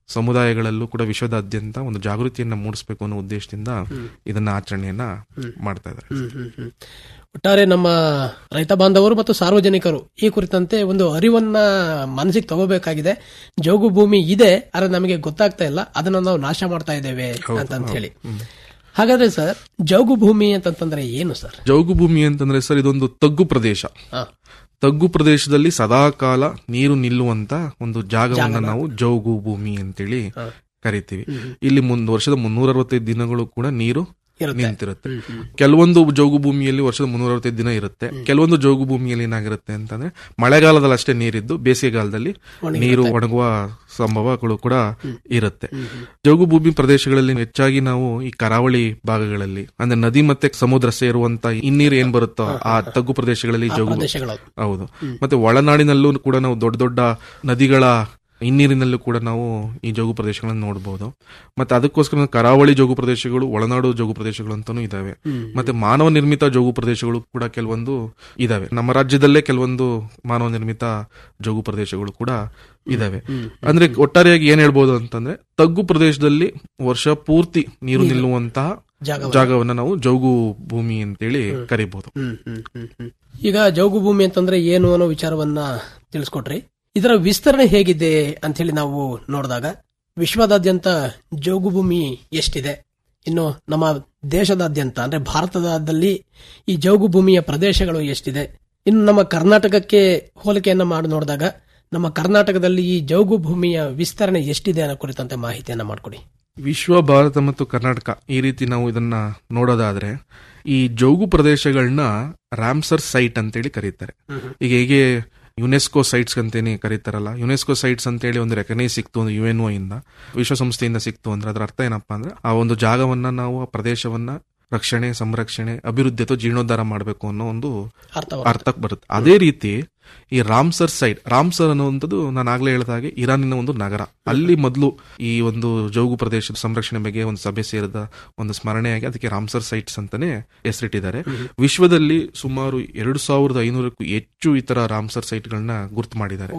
ಸಮುದಾಯಗಳಲ್ಲೂ ಕೂಡ ವಿಶ್ವದಾದ್ಯಂತ ಒಂದು ಜಾಗೃತಿಯನ್ನ ಮೂಡಿಸಬೇಕು ಅನ್ನೋ ಉದ್ದೇಶದಿಂದ ಇದನ್ನ ಆಚರಣೆಯನ್ನ ಮಾಡ್ತಾ ಇದ್ದಾರೆ ಹ್ಮ್, ಹ್ಮ್, ಹ್ಮ್. ಒಟ್ಟಾರೆ ನಮ್ಮ ರೈತ ಬಾಂಧವರು ಮತ್ತು ಸಾರ್ವಜನಿಕರು ಈ ಕುರಿತಂತೆ ಒಂದು ಅರಿವನ್ನ ಮನಸ್ಸಿಗೆ ತಗೋಬೇಕಾಗಿದೆ ಜೋಗು ಭೂಮಿ ಇದೆ ಆದ್ರೆ ನಮಗೆ ಗೊತ್ತಾಗ್ತಾ ಇಲ್ಲ ಅದನ್ನ ನಾವು ನಾಶ ಮಾಡ್ತಾ ಇದ್ದೇವೆ ಅಂತ ಹೇಳಿ ಹಾಗಾದ್ರೆ ಸರ್ ಜೋಗು ಭೂಮಿ ಅಂತಂತಂದ್ರೆ ಏನು ಸರ್ ಜೌಗು ಭೂಮಿ ಅಂತಂದ್ರೆ ಸರ್ ಇದೊಂದು ತಗ್ಗು ಪ್ರದೇಶ ಹಾ. ತಗ್ಗು ಪ್ರದೇಶದಲ್ಲಿ ಸದಾಕಾಲ ನೀರು ನಿಲ್ಲುವಂತ ಒಂದು ಜಾಗವನ್ನ ನಾವು ಜೌಗು ಭೂಮಿ ಅಂತೇಳಿ ಕರಿತೀವಿ ಇಲ್ಲಿ ಮುಂದ್ ವರ್ಷದ ಮುನ್ನೂರ ಅರವತ್ತೈದು ದಿನಗಳು ಕೂಡ ನೀರು ಇರುತ್ತೆ. ನಿಂತಿರುತ್ತೆ ಕೆಲವೊಂದು ಜೌಗು ಭೂಮಿಯಲ್ಲಿ ವರ್ಷದ ಮುನ್ನೂರ ಅರವತ್ತೈದು ದಿನ ಇರುತ್ತೆ ಕೆಲವೊಂದು ಜೌಗು ಭೂಮಿಯಲ್ಲಿ ಏನಾಗಿರುತ್ತೆ ಅಂತಂದ್ರೆ ಮಳೆಗಾಲದಲ್ಲಿ ಅಷ್ಟೇ ನೀರಿದ್ದು ಬೇಸಿಗೆಗಾಲದಲ್ಲಿ ನೀರು ಒಣಗುವ ಸಂಭವಗಳು ಕೂಡ ಇರುತ್ತೆ ಜೌಗು ಭೂಮಿ ಪ್ರದೇಶಗಳಲ್ಲಿ ಹೆಚ್ಚಾಗಿ ನಾವು ಈ ಕರಾವಳಿ ಭಾಗಗಳಲ್ಲಿ ಅಂದ್ರೆ ನದಿ ಮತ್ತೆ ಸಮುದ್ರ ಸೇರುವಂತ ಹಿನ್ನೀರು ಏನ್ ಬರುತ್ತೋ ಆ ತಗ್ಗು ಪ್ರದೇಶಗಳಲ್ಲಿ ಜೌಗು ಪ್ರದೇಶಗಳು. ಹೌದು ಮತ್ತೆ ಒಳನಾಡಿನಲ್ಲೂ ಕೂಡ ನಾವು ದೊಡ್ಡ ದೊಡ್ಡ ನದಿಗಳ ಹಿನ್ನೀರಿನಲ್ಲೂ ಕೂಡ ನಾವು ಈ ಜೋಗು ಪ್ರದೇಶಗಳನ್ನು ನೋಡಬಹುದು ಮತ್ತೆ ಅದಕ್ಕೋಸ್ಕರ ಕರಾವಳಿ ಜೋಗು ಪ್ರದೇಶಗಳು ಒಳನಾಡು ಜೋಗು ಪ್ರದೇಶಗಳು ಅಂತಾನೂ ಇದಾವೆ ಮತ್ತೆ ಮಾನವ ನಿರ್ಮಿತ ಜೋಗು ಪ್ರದೇಶಗಳು ಕೂಡ ಕೆಲವೊಂದು ಇದಾವೆ ನಮ್ಮ ರಾಜ್ಯದಲ್ಲೇ ಕೆಲವೊಂದು ಮಾನವ ನಿರ್ಮಿತ ಜೋಗು ಪ್ರದೇಶಗಳು ಕೂಡ ಇದಾವೆ ಅಂದ್ರೆ ಒಟ್ಟಾರೆಯಾಗಿ ಏನ್ ಹೇಳ್ಬೋದು ಅಂತಂದ್ರೆ ತಗ್ಗು ಪ್ರದೇಶದಲ್ಲಿ ವರ್ಷ ಪೂರ್ತಿ ನೀರು ನಿಲ್ಲುವಂತಹ ಜಾಗವನ್ನ- ಜಾಗವನ್ನ ನಾವು ಜೋಗು ಭೂಮಿ ಅಂತೇಳಿ ಕರಿಬಹುದು ಹ್ಮ್, ಹ್ಮ್, ಹ್ಮ್, ಹ್ಮ್. ಈಗ ಜೌಗು ಭೂಮಿ ಅಂತಂದ್ರೆ ಏನು ಅನ್ನೋ ವಿಚಾರವನ್ನ ತಿಳಿಸ್ಕೊಟ್ರಿ ಇದರ ವಿಸ್ತರಣೆ ಹೇಗಿದೆ ಅಂತ ಹೇಳಿ ನಾವು ನೋಡಿದಾಗ ವಿಶ್ವದಾದ್ಯಂತ ಜೌಗು ಭೂಮಿ ಎಷ್ಟಿದೆ ಇನ್ನು ನಮ್ಮ ದೇಶದಾದ್ಯಂತ ಅಂದ್ರೆ ಭಾರತದಲ್ಲಿ ಈ ಜೌಗು ಭೂಮಿಯ ಪ್ರದೇಶಗಳು ಎಷ್ಟಿದೆ ಇನ್ನು ನಮ್ಮ ಕರ್ನಾಟಕಕ್ಕೆ ಹೋಲಿಕೆಯನ್ನ ಮಾಡಿ ನೋಡಿದಾಗ ನಮ್ಮ ಕರ್ನಾಟಕದಲ್ಲಿ ಈ ಜೌಗು ಭೂಮಿಯ ವಿಸ್ತರಣೆ ಎಷ್ಟಿದೆ ಅನ್ನೋ ಕುರಿತಂತೆ ಮಾಹಿತಿಯನ್ನ ಮಾಡಿಕೊಡಿ ವಿಶ್ವ ಭಾರತ ಮತ್ತು ಕರ್ನಾಟಕ ಈ ರೀತಿ ನಾವು ಇದನ್ನ ನೋಡೋದಾದ್ರೆ ಈ ಜೌಗು ಪ್ರದೇಶಗಳನ್ನ ರಾಮ್ಸರ್ ಸೈಟ್ ಅಂತೇಳಿ ಕರೀತಾರೆ ಈಗ ಹೇಗೆ ಯುನೆಸ್ಕೋ ಸೈಟ್ಸ್ ಅಂತೇನೆ ಕರೀತಾರಲ್ಲ ಯುನೆಸ್ಕೋ ಸೈಟ್ಸ್ ಅಂತೇಳಿ ಒಂದು ರೆಕಗ್ನೈಸ್ ಸಿಕ್ತು ಒಂದು ಯು ಎನ್ ಇಂದ ವಿಶ್ವಸಂಸ್ಥೆಯಿಂದ ಸಿಕ್ತು ಅಂದ್ರೆ ಅದರ ಅರ್ಥ ಏನಪ್ಪಾ ಅಂದ್ರೆ ಆ ಒಂದು ಜಾಗವನ್ನ ನಾವು ಆ ಪ್ರದೇಶವನ್ನ ರಕ್ಷಣೆ ಸಂರಕ್ಷಣೆ ಅಭಿವೃದ್ಧಿ ಅಥವಾ ಜೀರ್ಣೋದ್ಧಾರ ಮಾಡಬೇಕು ಅನ್ನೋ ಒಂದು ಅರ್ಥ ಅರ್ಥಕ್ಕೆ ಬರುತ್ತೆ ಅದೇ ರೀತಿ ಈ ರಾಮ್ಸರ್ ಸೈಟ್ ರಾಮ್ಸರ್ ಅನ್ನುವಂಥದ್ದು ನಾನು ಆಗ್ಲೇ ಹೇಳಿದ ಹಾಗೆ ಇರಾನಿನ ಒಂದು ನಗರ ಅಲ್ಲಿ ಮೊದಲು ಈ ಒಂದು ಜೌಗು ಪ್ರದೇಶದ ಸಂರಕ್ಷಣೆ ಬಗ್ಗೆ ಒಂದು ಸಭೆ ಸೇರಿದ ಒಂದು ಸ್ಮರಣೆಯಾಗಿ ಅದಕ್ಕೆ ರಾಮ್ಸರ್ ಸೈಟ್ಸ್ ಅಂತಾನೆ ಹೆಸರಿಟ್ಟಿದ್ದಾರೆ ವಿಶ್ವದಲ್ಲಿ ಸುಮಾರು ಎರಡು ಸಾವಿರದ ಐನೂರಕ್ಕೂ ಹೆಚ್ಚು ಈ ತರ ರಾಮ್ಸರ್ ಸೈಟ್ಗಳನ್ನ ಗುರ್ತು ಮಾಡಿದ್ದಾರೆ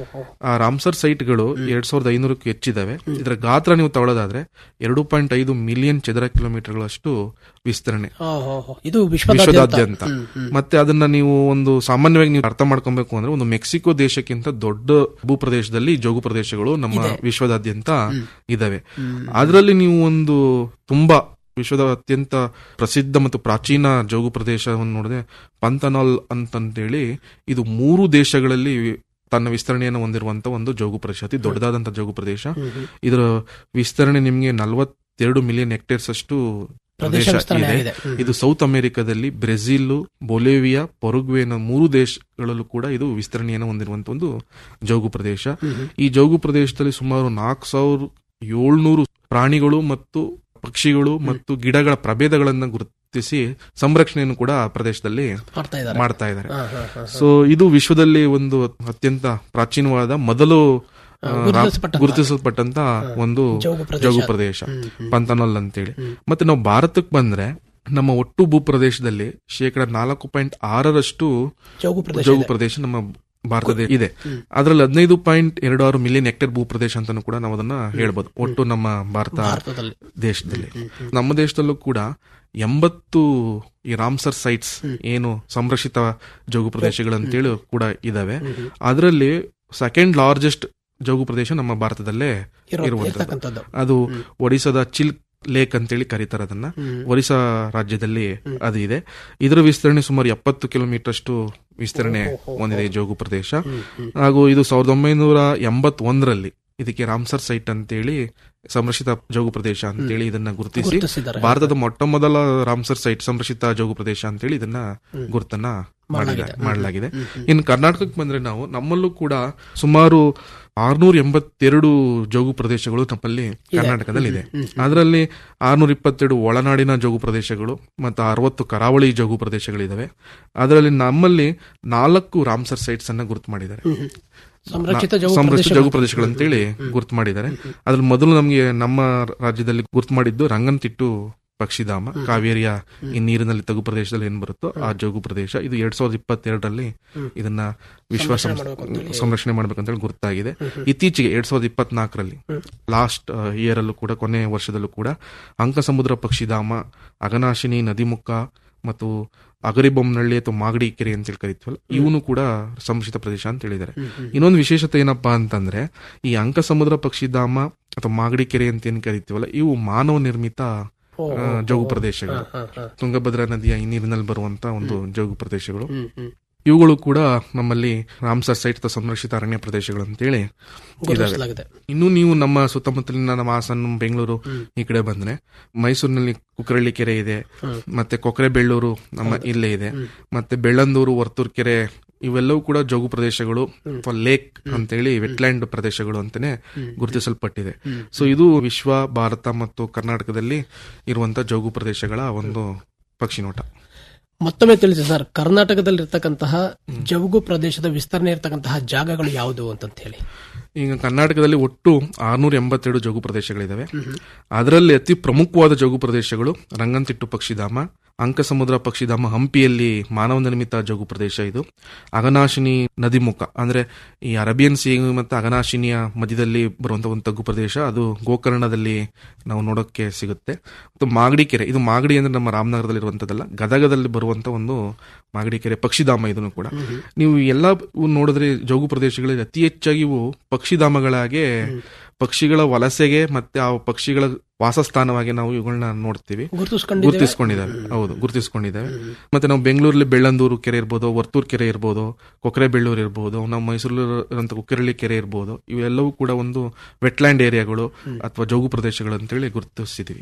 ಆ ರಾಮ್ಸರ್ ಸೈಟ್ಗಳು ಎರಡ್ ಸಾವಿರದ ಐನೂರಕ್ಕೂ ಹೆಚ್ಚಿದಾವೆ ಇದರ ಗಾತ್ರ ನೀವು ತಗೊಳ್ಳೋದಾದ್ರೆ ಎರಡು ಪಾಯಿಂಟ್ ಐದು ಮಿಲಿಯನ್ ಚದರ ಕಿಲೋಮೀಟರ್ಗಳಷ್ಟು ವಿಸ್ತರಣೆ ಇದು ವಿಶ್ವದಾದ್ಯಂತ ಮತ್ತೆ ಅದನ್ನ ನೀವು ಒಂದು ಸಾಮಾನ್ಯವಾಗಿ ನೀವು ಅರ್ಥ ಮಾಡ್ಕೊಬೇಕು ಅಂದ್ರೆ ಒಂದು ಮೆಕ್ಸಿಕೋ ದೇಶಕ್ಕಿಂತ ದೊಡ್ಡ ಭೂಪ್ರದೇಶದಲ್ಲಿ ಜೋಗು ಪ್ರದೇಶಗಳು ನಮ್ಮ ವಿಶ್ವದಾದ್ಯಂತ ಇದಾವೆ ಅದರಲ್ಲಿ ನೀವು ಒಂದು ತುಂಬಾ ವಿಶ್ವದ ಅತ್ಯಂತ ಪ್ರಸಿದ್ಧ ಮತ್ತು ಪ್ರಾಚೀನ ಜೋಗು ಪ್ರದೇಶವನ್ನು ನೋಡಿದ್ರೆ ಪಂತನಾಲ್ ಅಂತಂತೇಳಿ ಇದು ಮೂರು ದೇಶಗಳಲ್ಲಿ ತನ್ನ ವಿಸ್ತರಣೆಯನ್ನು ಹೊಂದಿರುವಂತ ಒಂದು ಜೋಗು ಪ್ರದೇಶ ಅತಿ ದೊಡ್ಡದಾದಂತ ಜೋಗು ಪ್ರದೇಶ ಇದರ ವಿಸ್ತರಣೆ ನಿಮ್ಗೆ ನಲವತ್ತೆರಡು ಮಿಲಿಯನ್ ಹೆಕ್ಟೇರ್ಸ್ ಅಷ್ಟು ಪ್ರದೇಶ ಪ್ರದೇಶ ವಿಸ್ತರಣೆ ಇದೆ ಆಗಿದೆ. ಹ್ಮ್. ಇದು ಸೌತ್ ಅಮೆರಿಕದಲ್ಲಿ ಬ್ರೆಜಿಲ್ ಬೊಲೇವಿಯಾ ಪೊರುಗ್ವೆ ಅನ್ನೋ ಮೂರು ದೇಶಗಳಲ್ಲೂ ಕೂಡ ಇದು ವಿಸ್ತರಣೆಯನ್ನು ಹೊಂದಿರುವಂತ ಒಂದು ಜೌಗು ಪ್ರದೇಶ ಈ ಜೌಗು ಪ್ರದೇಶದಲ್ಲಿ ಸುಮಾರು ನಾಲ್ಕು ಸಾವಿರ ಏಳ್ನೂರು ಪ್ರಾಣಿಗಳು ಮತ್ತು ಪಕ್ಷಿಗಳು ಮತ್ತು ಗಿಡಗಳ ಪ್ರಭೇದಗಳನ್ನ ಗುರುತಿಸಿ ಸಂರಕ್ಷಣೆಯನ್ನು ಕೂಡ ಆ ಪ್ರದೇಶದಲ್ಲಿ ಮಾಡ್ತಾ ಇದ್ದಾರೆ. ಮಾಡ್ತಾ ಇದ್ದಾರೆ ಹಾ, ಹಾ, ಹಾ, ಹಾ. ಸೊ ಇದು ವಿಶ್ವದಲ್ಲಿ ಒಂದು ಅತ್ಯಂತ ಪ್ರಾಚೀನವಾದ ಮೊದಲು ಆ, ರಾ- ಗುರುತಿಸಲ್ಪಟ್ಟಂತ. ಗುರುತಿಸಲ್ಪಟ್ಟಂತ ಒಂದು ಜೌಗು ಪ್ರದೇಶ. ಜೌಗು ಪ್ರದೇಶ ಹ್ಮ್, ಹ್ಮ್. ಪಂತನಲ್ ಅಂತೇಳಿ ಮತ್ತೆ ನಾವು ಭಾರತಕ್ಕೆ ಬಂದ್ರೆ ನಮ್ಮ ಒಟ್ಟು ಭೂಪ್ರದೇಶದಲ್ಲಿ ಶೇಕಡ ನಾಲ್ಕು ಪಾಯಿಂಟ್ ಆರರಷ್ಟು ಜೌಗು ಪ್ರದೇಶ ಜೌಗು ಇದೆ. ಪ್ರದೇಶ ನಮ್ಮ ಭಾರತದಲ್ಲಿ ಇದೆ ಅದರಲ್ಲಿ ಹದಿನೈದು ಪಾಯಿಂಟ್ ಎರಡು ಆರು ಮಿಲಿಯನ್ ಹೆಕ್ಟೇರ್ ಭೂಪ್ರದೇಶ ಅಂತಾನು ಕೂಡ ನಾವು ಅದನ್ನ ಹೇಳ್ಬೋದು ಒಟ್ಟು ನಮ್ಮ ಭಾರತ ಭಾರತದಲ್ಲಿ. ದೇಶದಲ್ಲಿ ನಮ್ಮ ದೇಶದಲ್ಲೂ ಕೂಡ ಎಂಬತ್ತು ಈ ರಾಮ್ಸರ್ ಸೈಟ್ಸ್ ಏನು ಸಂರಕ್ಷಿತ ಜೋಗು ಪ್ರದೇಶಗಳಂತೇಳಿ ಕೂಡ ಇದಾವೆ ಅದರಲ್ಲಿ ಸೆಕೆಂಡ್ ಲಾರ್ಜೆಸ್ಟ್ ಜೋಗು ಪ್ರದೇಶ ನಮ್ಮ ಭಾರತದಲ್ಲೇ ಇರೋ- ಇರುವಂತದ್ದು ಇರ್ತಕ್ಕಂಥದ್ದು. ಅದು ಒಡಿಸಾದ ಚಿಲ್ ಲೇಕ್ ಅಂತೇಳಿ ಕರೀತಾರೆ ಅದನ್ನ ಒರಿಸ್ಸಾ ರಾಜ್ಯದಲ್ಲಿ ಅದು ಇದೆ ಇದರ ವಿಸ್ತರಣೆ ಸುಮಾರು ಎಪ್ಪತ್ತು ಕಿಲೋಮೀಟರ್ ಅಷ್ಟು ವಿಸ್ತರಣೆ ಹೊಂದಿದೆ ಈ ಜೋಗು ಪ್ರದೇಶ ಹಾಗೂ ಇದು ಸಾವಿರದ ಒಂಬೈನೂರ ಎಂಬತ್ತೊಂದರಲ್ಲಿ ಇದಕ್ಕೆ ರಾಮ್ಸರ್ ಸೈಟ್ ಅಂತೇಳಿ ಸಂರಕ್ಷಿತ ಜೋಗು ಪ್ರದೇಶ ಅಂತೇಳಿ ಇದನ್ನ ಗುರುತಿಸಿ ಗುರುತಿಸಿದ್ದಾರೆ. ಭಾರತದ ಮೊಟ್ಟ ಮೊದಲ ರಾಮ್ಸರ್ ಸೈಟ್ ಸಂರಕ್ಷಿತ ಜೋಗು ಪ್ರದೇಶ ಅಂತೇಳಿ ಇದನ್ನ ಗುರುತನ್ನ ಮಾಡಿದೆ ಮಾಡಲಾಗಿದೆ. ಮಾಡಲಾಗಿದೆ ಇನ್ನು ಕರ್ನಾಟಕಕ್ಕೆ ಬಂದ್ರೆ ನಾವು ನಮ್ಮಲ್ಲೂ ಕೂಡ ಸುಮಾರು ಆರ್ನೂರ ಎಂಬತ್ತೆರಡು ಜೋಗು ಪ್ರದೇಶಗಳು ನಮ್ಮಲ್ಲಿ ಕರ್ನಾಟಕದಲ್ಲಿ ಇದೆ ಅದರಲ್ಲಿ ಆರ್ನೂರ ಇಪ್ಪತ್ತೆರಡು ಒಳನಾಡಿನ ಜೋಗು ಪ್ರದೇಶಗಳು ಮತ್ತು ಅರವತ್ತು ಕರಾವಳಿ ಜೋಗು ಪ್ರದೇಶಗಳಿದಾವೆ ಅದರಲ್ಲಿ ನಮ್ಮಲ್ಲಿ ನಾಲ್ಕು ರಾಮ್ಸರ್ ಸೈಟ್ಸ್ ಅನ್ನ ಗುರುತು ಮಾಡಿದ್ದಾರೆ ಸಂರಕ್ಷಿತ ನಾ- ಜೌಗು ಸಂರಕ್ಷಿತ ಪ್ರದೇಶಗಳು. ಜೋಗು ಪ್ರದೇಶಗಳು ಅಂತೇಳಿ ಗುರುತು ಮಾಡಿದ್ದಾರೆ ಅದ್ರಲ್ಲಿ ಮೊದಲು ನಮಗೆ ನಮ್ಮ ರಾಜ್ಯದಲ್ಲಿ ಗುರುತು ಮಾಡಿದ್ದು ರಂಗನತಿಟ್ಟು ಪಕ್ಷಿಧಾಮ ಕಾವೇರಿಯ ಈ ನೀರಿನಲ್ಲಿ ತಗು ಪ್ರದೇಶದಲ್ಲಿ ಏನ್ ಬರುತ್ತೋ ಆ ಜೋಗು ಪ್ರದೇಶ ಇದು ಎರಡ್ ಸಾವಿರದ ಇಪ್ಪತ್ತೆರಡರಲ್ಲಿ ಇದನ್ನ ವಿಶ್ವ ಸಂರಕ್ಷಣೆ ಸಂಸ್- ಮಾಡ್ಬೇಕು ಅಂತ ಹೇಳಿ. ಸಂರಕ್ಷಣೆ ಮಾಡ್ಬೇಕಂತ ಹೇಳಿ ಗುರುತಾಗಿದೆ ಇತ್ತೀಚೆಗೆ ಎರಡ್ ಸಾವಿರದ ಇಪ್ಪತ್ನಾಲ್ಕರಲ್ಲಿ ಲಾಸ್ಟ್ ಇಯರ್ ಅಲ್ಲೂ ಕೂಡ ಕೊನೆಯ ವರ್ಷದಲ್ಲೂ ಕೂಡ ಅಂಕಸಮುದ್ರ ಪಕ್ಷಿಧಾಮ ಅಗನಾಶಿನಿ ನದಿಮುಖ ಮತ್ತು ಅಗರಿಬೊಮ್ಮನಹಳ್ಳಿ ಅಥವಾ ಮಾಗಡಿ ಕೆರೆ ಅಂತ ಹೇಳಿ ಕರಿತೀವಲ್ಲ ಇವನು ಕೂಡ ಸಂರಕ್ಷಿತ ಪ್ರದೇಶ ಅಂತ ಹೇಳಿದ್ದಾರೆ ಇನ್ನೊಂದು ವಿಶೇಷತೆ ಏನಪ್ಪಾ ಅಂತಂದ್ರೆ ಈ ಅಂಕಸಮುದ್ರ ಪಕ್ಷಿಧಾಮ ಅಥವಾ ಮಾಗಡಿ ಕೆರೆ ಅಂತ ಏನ್ ಕರಿತೀವಲ್ಲ ಇವು ಮಾನವ ನಿರ್ಮಿತ ಓ, ಆ, ಓ, ಜೋಗು ಓ. ಪ್ರದೇಶಗಳು ಹಾ, ಹಾ, ಹಾ. ತುಂಗಭದ್ರಾ ನದಿಯ ಈ ನೀರಿನಲ್ಲಿ ಬರುವಂತ ಒಂದು ಜೋಗು ಪ್ರದೇಶಗಳು ಹ್ಮ್, ಹ್ಮ್. ಇವುಗಳು ಕೂಡ ನಮ್ಮಲ್ಲಿ ರಾಮ್ಸರ್ ಸೈಟ್ ಅಥವಾ ಸಂರಕ್ಷಿತ ಅರಣ್ಯ ಪ್ರದೇಶಗಳು ಅಂತೇಳಿ ಗುರುತಿಸಲಾಗಿದೆ. ಇದಾವೆ ಇನ್ನು ನೀವು ನಮ್ಮ ಸುತ್ತಮುತ್ತಲಿನ ನಮ್ಮ ಹಾಸನ ಬೆಂಗಳೂರು ಈ ಕಡೆ ಬಂದ್ರೆ ಮೈಸೂರಿನಲ್ಲಿ ಕುಕ್ಕರಳ್ಳಿ ಕೆರೆ ಇದೆ ಹ್ಮ್. ಮತ್ತೆ ಕೊಕ್ಕರೆ ಬೆಳ್ಳೂರು ನಮ್ಮ ಹೌದು. ಇಲ್ಲೇ ಇದೆ ಹ್ಮ್. ಮತ್ತೆ ಬೆಳ್ಳಂದೂರು ವರ್ತೂರ್ ಕೆರೆ ಇವೆಲ್ಲವೂ ಕೂಡ ಜೋಗು ಪ್ರದೇಶಗಳು ಅಥವಾ ಲೇಕ್ ಅಂತೇಳಿ ವೆಟ್ಲ್ಯಾಂಡ್ ಪ್ರದೇಶಗಳು ಅಂತಾನೆ ಗುರುತಿಸಲ್ಪಟ್ಟಿದೆ ಹ್ಮ್. ಸೊ ಇದು ವಿಶ್ವ ಭಾರತ ಮತ್ತು ಕರ್ನಾಟಕದಲ್ಲಿ ಇರುವಂತ ಜೋಗು ಪ್ರದೇಶಗಳ ಒಂದು ಪಕ್ಷಿ ನೋಟ ಮತ್ತೊಮ್ಮೆ ತಿಳಿಸಿ ಸರ್ ಕರ್ನಾಟಕದಲ್ಲಿರ್ತಕ್ಕಂತಹ ಜವುಗು ಪ್ರದೇಶದ ವಿಸ್ತರಣೆ ಇರತಕ್ಕಂತಹ ಜಾಗಗಳು ಯಾವುದು ಅಂತಂತ ಹೇಳಿ ಈಗ ಕರ್ನಾಟಕದಲ್ಲಿ ಒಟ್ಟು ಆರ್ನೂರ ಎಂಬತ್ತೆರಡು ಜೋಗು ಪ್ರದೇಶಗಳಿದಾವೆ ಅದರಲ್ಲಿ ಅತಿ ಪ್ರಮುಖವಾದ ಜೋಗು ಪ್ರದೇಶಗಳು ರಂಗಂತಿಟ್ಟು ಪಕ್ಷಿಧಾಮ ಅಂಕಸಮುದ್ರ ಪಕ್ಷಿಧಾಮ ಹಂಪಿಯಲ್ಲಿ ಮಾನವ ನಿರ್ಮಿತ ಜೋಗು ಪ್ರದೇಶ ಇದು ಅಗನಾಶಿನಿ ನದಿಮುಖ ಅಂದ್ರೆ ಈ ಅರಬಿಯನ್ ಸಿ ಮತ್ತು ಅಗನಾಶಿನಿಯ ಮಧ್ಯದಲ್ಲಿ ಬರುವಂತ ಒಂದು ತಗ್ಗು ಪ್ರದೇಶ ಅದು ಗೋಕರ್ಣದಲ್ಲಿ ನಾವು ನೋಡೋಕೆ ಸಿಗುತ್ತೆ ಮತ್ತು ಮಾಗಡಿ ಕೆರೆ ಇದು ಮಾಗಡಿ ಅಂದ್ರೆ ನಮ್ಮ ರಾಮನಗರದಲ್ಲಿ ಇರುವಂತದ್ದಲ್ಲ ಗದಗದಲ್ಲಿ ಬರುವಂತ ಒಂದು ಮಾಗಡಿ ಕೆರೆ ಪಕ್ಷಿಧಾಮ ಇದನ್ನು ಕೂಡ ನೀವು ಎಲ್ಲ ನೋಡಿದ್ರೆ ಜೋಗು ಪ್ರದೇಶಗಳಲ್ಲಿ ಅತಿ ಹೆಚ್ಚಾಗಿ ಇವು ಪಕ್ಷಿಧಾಮಗಳಾಗೆ ಪಕ್ಷಿಗಳ ವಲಸೆಗೆ ಮತ್ತೆ ಆ ಪಕ್ಷಿಗಳ ವಾಸಸ್ಥಾನವಾಗಿ ನಾವು ಇವುಗಳನ್ನ ನೋಡ್ತೀವಿ ಗುರುತಿಸ್ಕೊಂಡಿದ್ದೇವೆ? ಗುರುತಿಸ್ಕೊಂಡಿದ್ದಾವೆ ಹೌದು ಗುರುತಿಸ್ಕೊಂಡಿದ್ದಾವೆ ಮತ್ತೆ ನಾವು ಬೆಂಗಳೂರಲ್ಲಿ ಬೆಳ್ಳಂದೂರು ಕೆರೆ ಇರ್ಬೋದು ವರ್ತೂರ್ ಕೆರೆ ಇರ್ಬೋದು ಕೊಕ್ಕರೆ ಬೆಳ್ಳೂರು ಇರ್ಬೋದು ನಾವು ಮೈಸೂರಲ್ಲಿ ಇರುವಂತ ಕುಕ್ಕರಳ್ಳಿ ಕೆರೆ ಇರ್ಬೋದು ಇವೆಲ್ಲವೂ ಕೂಡ ಒಂದು ವೆಟ್ಲ್ಯಾಂಡ್ ಏರಿಯಾಗಳು ಅಥವಾ ಜೋಗು ಪ್ರದೇಶಗಳು ಅಂತೇಳಿ ಗುರುತಿಸಿದೀವಿ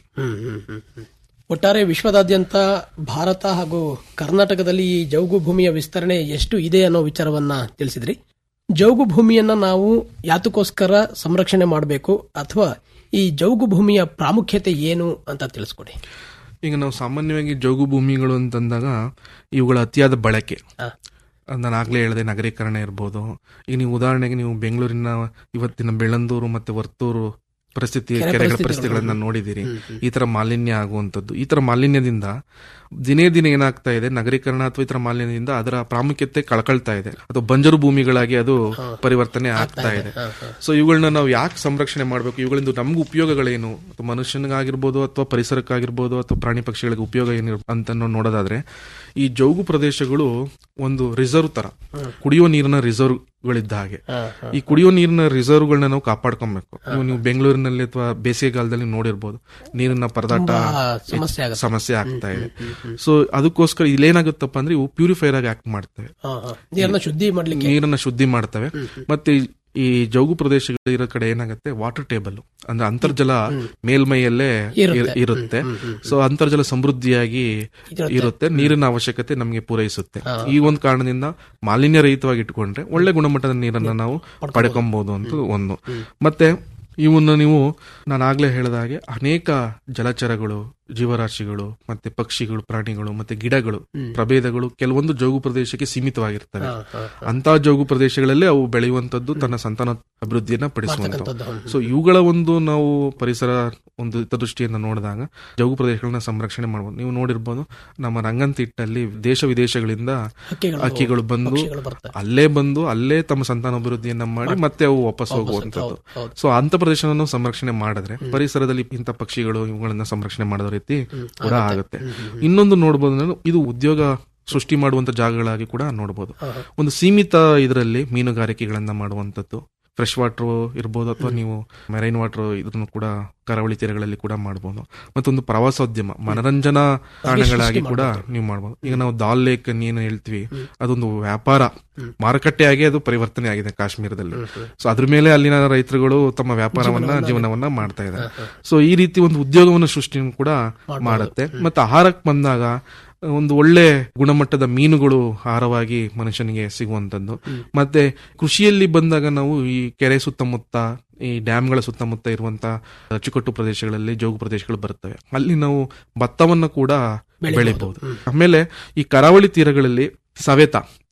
ಒಟ್ಟಾರೆ ವಿಶ್ವದಾದ್ಯಂತ ಭಾರತ ಹಾಗೂ ಕರ್ನಾಟಕದಲ್ಲಿ ಈ ಜೌಗು ಭೂಮಿಯ ವಿಸ್ತರಣೆ ಎಷ್ಟು ಇದೆ ಅನ್ನೋ ವಿಚಾರವನ್ನ ತಿಳಿಸಿದ್ರಿ ಜೌಗು ಭೂಮಿಯನ್ನ ನಾವು ಯಾತಕ್ಕೋಸ್ಕರ ಸಂರಕ್ಷಣೆ ಮಾಡಬೇಕು ಅಥವಾ ಈ ಜೌಗು ಭೂಮಿಯ ಪ್ರಾಮುಖ್ಯತೆ ಏನು ಅಂತ ತಿಳಿಸ್ಕೊಡಿ ಈಗ ನಾವು ಸಾಮಾನ್ಯವಾಗಿ ಜೋಗು ಭೂಮಿಗಳು ಅಂತಂದಾಗ ಇವುಗಳ ಅತಿಯಾದ ಬಳಕೆ ಅದ್ ನಾನು ಆಗ್ಲೇ ಹೇಳಿದೆ ನಗರೀಕರಣ ಇರ್ಬೋದು ಈಗ ನೀವು ಉದಾಹರಣೆಗೆ ನೀವು ಬೆಂಗಳೂರಿನ ಇವತ್ತಿನ ಬೆಳ್ಳಂದೂರು ಮತ್ತೆ ವರ್ತೂರು ಪರಿಸ್ಥಿತಿ ಕೆರೆ ಕೆರೆಗಳ ಪರಿಸ್ಥಿತಿಗಳು. ಪರಿಸ್ಥಿತಿಗಳನ್ನ ನೋಡಿದಿರಿ ಹ್ಮ್, ಹ್ಮ್. ಈ ತರ ಮಾಲಿನ್ಯ ಆಗುವಂತದ್ದು ಈ ತರ ಮಾಲಿನ್ಯದಿಂದ ದಿನೇ ದಿನೇ ಏನಾಗ್ತಾ ಇದೆ ನಗರೀಕರಣ ಅಥವಾ ಈ ತರ ಮಾಲಿನ್ಯದಿಂದ ಅದರ ಪ್ರಾಮುಖ್ಯತೆ ಕಳ್ಕೊಳ್ತಾ ಇದೆ ಅಥವಾ ಬಂಜರು ಭೂಮಿಗಳಾಗಿ ಅದು ಪರಿವರ್ತನೆ ಆಗ್ತಾ ಇದೆ ಸೊ ಇವುಗಳನ್ನ ನಾವು ಯಾಕೆ ಸಂರಕ್ಷಣೆ ಮಾಡಬೇಕು ಇವುಗಳಿಂದ ನಮ್ಗೆ ಉಪಯೋಗಗಳೇನು ಅಥವಾ ಮನುಷ್ಯನಿಗಾಗಿರ್ಬೋದು ಅಥವಾ ಪರಿಸರಕ್ಕಾಗಿರ್ಬೋದು ಅಥವಾ ಪ್ರಾಣಿ ಪಕ್ಷಿಗಳಿಗೆ ಉಪಯೋಗ ಏನು ಅಂತ ನಾವು ನೋಡೋದಾದ್ರೆ ಈ ಜೌಗು ಪ್ರದೇಶಗಳು ಒಂದು ರಿಸರ್ವ್ ತರ ಕುಡಿಯುವ ನೀರಿನ ರಿಸರ್ವ್ ಗಳಿದ್ದ ಹಾಗೆ ಈ ಕುಡಿಯೋ ನೀರಿನ ರಿಸರ್ವ್ಗಳನ್ನ ನಾವು ಕಾಪಾಡ್ಕೊಬೇಕು ನೀವು ನೀವು ಬೆಂಗಳೂರಿನಲ್ಲಿ ಅಥವಾ ಬೇಸಿಗೆಗಾಲದಲ್ಲಿ ನೋಡಿರ್ಬೋದು ನೀರಿನ ಪರದಾಟ ತುಂಬಾ ಸಮಸ್ಯೆ ಆಗುತ್ತೆ. ಸಮಸ್ಯೆ ಆಗ್ತಾ ಇದೆ ಸೊ ಅದಕ್ಕೋಸ್ಕರ ಇಲ್ಲೇನಾಗುತ್ತಪ್ಪ ಅಂದ್ರೆ ಇವು ಪ್ಯೂರಿಫೈರ್ ಆಗಿ ಆಕ್ಟ್ ಮಾಡ್ತವೆ ಹಾ, ಹಾ. ನೀರನ್ನ ಶುದ್ಧಿ ಮಾಡ್ಲಿಕ್ಕೆ ನೀರನ್ನ ಶುದ್ಧಿ ಮಾಡ್ತವೆ ಮತ್ತೆ ಈ- ಈ ಜೌಗು ಪ್ರದೇಶಗಳು ಇರೋ ಕಡೆ ಏನಾಗುತ್ತೆ ವಾಟರ್ ಟೇಬಲ್ ಅಂದ್ರೆ ಅಂತರ್ಜಲ ಮೇಲ್ಮೈಯಲ್ಲೇ ಇರುತ್ತೆ. ಇರ್- ಇರುತ್ತೆ ಸೊ ಅಂತರ್ಜಲ ಸಮೃದ್ಧಿಯಾಗಿ ಇರುತ್ತೆ. ಇರುತ್ತೆ ನೀರಿನ ಅವಶ್ಯಕತೆ ನಮಗೆ ಪೂರೈಸುತ್ತೆ ಈ ಒಂದು ಕಾರಣದಿಂದ ಮಾಲಿನ್ಯ ರಹಿತವಾಗಿ ಇಟ್ಕೊಂಡ್ರೆ ಒಳ್ಳೆ ಗುಣಮಟ್ಟದ ನೀರನ್ನ ನಾವು ಪಡ್ಕೊಬಹುದು ಅಂತ ಒಂದು ಮತ್ತೆ ಇವನ್ನ ನೀವು ನಾನು ಆಗ್ಲೇ ಹೇಳಿದ ಹಾಗೆ ಅನೇಕ ಜಲಚರಗಳು ಜೀವರಾಶಿಗಳು ಮತ್ತೆ ಪಕ್ಷಿಗಳು ಪ್ರಾಣಿಗಳು ಮತ್ತೆ ಗಿಡಗಳು ಪ್ರಭೇದಗಳು ಕೆಲವೊಂದು ಜೋಗು ಪ್ರದೇಶಕ್ಕೆ ಸೀಮಿತವಾಗಿರ್ತವೆ ಅಂತ ಜೋಗು ಪ್ರದೇಶಗಳಲ್ಲೇ ಅವು ಬೆಳೆಯುವಂತದ್ದು ತನ್ನ ಸಂತಾನ ಅಭಿವೃದ್ಧಿಯನ್ನ ಪಡಿಸುವಂತ ಮಾಡ್ತಕ್ಕಂಥದ್ದು. ಸೊ ಇವುಗಳ ಒಂದು ನಾವು ಪರಿಸರ ಒಂದು ಹಿತದೃಷ್ಟಿಯಿಂದ ನೋಡಿದಾಗ ಜೋಗು ಪ್ರದೇಶಗಳನ್ನ ಸಂರಕ್ಷಣೆ ಮಾಡಬಹುದು ನೀವು ನೋಡಿರ್ಬೋದು ನಮ್ಮ ರಂಗಂತಿಟ್ಟಲ್ಲಿ ದೇಶ ವಿದೇಶಗಳಿಂದ ಹಕ್ಕಿಗಳು, ಹಕ್ಕಿಗಳು ಬಂದು ಪಕ್ಷಿಗಳು ಬರ್ತವೆ. ಅಲ್ಲೇ ಬಂದು ಅಲ್ಲೇ ತಮ್ಮ ಸಂತಾನ ಅಭಿವೃದ್ಧಿಯನ್ನ ಮಾಡಿ ಮತ್ತೆ ಅವು ವಾಪಸ್ ಹೋಗುವಂತದ್ದು ಹೌದು, ಹೌದು. ಸೊ ಅಂತ ಪ್ರದೇಶವನ್ನು ಸಂರಕ್ಷಣೆ ಮಾಡಿದ್ರೆ ಪರಿಸರದಲ್ಲಿ ಇಂಥ ಪಕ್ಷಿಗಳು ಇವುಗಳನ್ನ ಸಂರಕ್ಷಣೆ ಮಾಡೋ ರೀತಿ ಕೂಡ ಆಗುತ್ತೆ ಇನ್ನೊಂದು ನೋಡಬಹುದು ನಾನು ಇದು ಉದ್ಯೋಗ ಸೃಷ್ಟಿ ಮಾಡುವಂತ ಜಾಗಗಳಾಗಿ ಕೂಡ ನೋಡಬಹುದು ಒಂದು ಸೀಮಿತ ಇದರಲ್ಲಿ ಮೀನುಗಾರಿಕೆಗಳನ್ನ ಮಾಡುವಂತದ್ದು ಫ್ರೆಶ್ ವಾಟರ್ ಇರ್ಬೋದು ಅಥವಾ ನೀವು ಮೆರೈನ್ ವಾಟರ್ ಇದನ್ನು ಕೂಡ ಕರಾವಳಿ ತೀರಗಳಲ್ಲಿ ಕೂಡ ಮಾಡಬಹುದು ಮತ್ತೊಂದು ಪ್ರವಾಸೋದ್ಯಮ ಮನರಂಜನಾ ತಾಣಗಳಾಗಿ ಕೂಡ ನೀವು ಮಾಡಬಹುದು ಈಗ ನಾವು ದಾಲ್ ಲೇಕ್ ಏನು ಹೇಳ್ತೀವಿ ಅದೊಂದು ವ್ಯಾಪಾರ ಮಾರುಕಟ್ಟೆಯಾಗಿ ಅದು ಪರಿವರ್ತನೆ ಆಗಿದೆ ಕಾಶ್ಮೀರದಲ್ಲಿ ಸೊ ಅದ್ರ ಮೇಲೆ ಅಲ್ಲಿನ ರೈತರುಗಳು ತಮ್ಮ ವ್ಯಾಪಾರವನ್ನ ಜೀವನವನ್ನ ಮಾಡ್ತಾ ಇದ್ದಾರೆ ಸೊ ಈ ರೀತಿ ಒಂದು ಉದ್ಯೋಗವನ್ನು ಸೃಷ್ಟಿ ಕೂಡ ಮಾಡುತ್ತೆ ಮತ್ತೆ ಆಹಾರಕ್ಕೆ ಬಂದಾಗ ಒಂದು ಒಳ್ಳೆ ಗುಣಮಟ್ಟದ ಮೀನುಗಳು ಆಹಾರವಾಗಿ ಮನುಷ್ಯನಿಗೆ ಸಿಗುವಂತದ್ದು ಮತ್ತೆ ಕೃಷಿಯಲ್ಲಿ ಬಂದಾಗ ನಾವು ಈ ಕೆರೆ ಸುತ್ತಮುತ್ತ ಈ ಡ್ಯಾಮ್ಗಳ ಸುತ್ತಮುತ್ತ ಇರುವಂತ ಅಚ್ಚುಕಟ್ಟು ಪ್ರದೇಶಗಳಲ್ಲಿ ಜೋಗು ಪ್ರದೇಶಗಳು ಬರುತ್ತವೆ ಅಲ್ಲಿ ನಾವು ಭತ್ತವನ್ನು ಕೂಡ ಬೆಳಿಬಹುದು ಆಮೇಲೆ ಈ ಕರಾವಳಿ ತೀರಗಳಲ್ಲಿ ಸವೆತ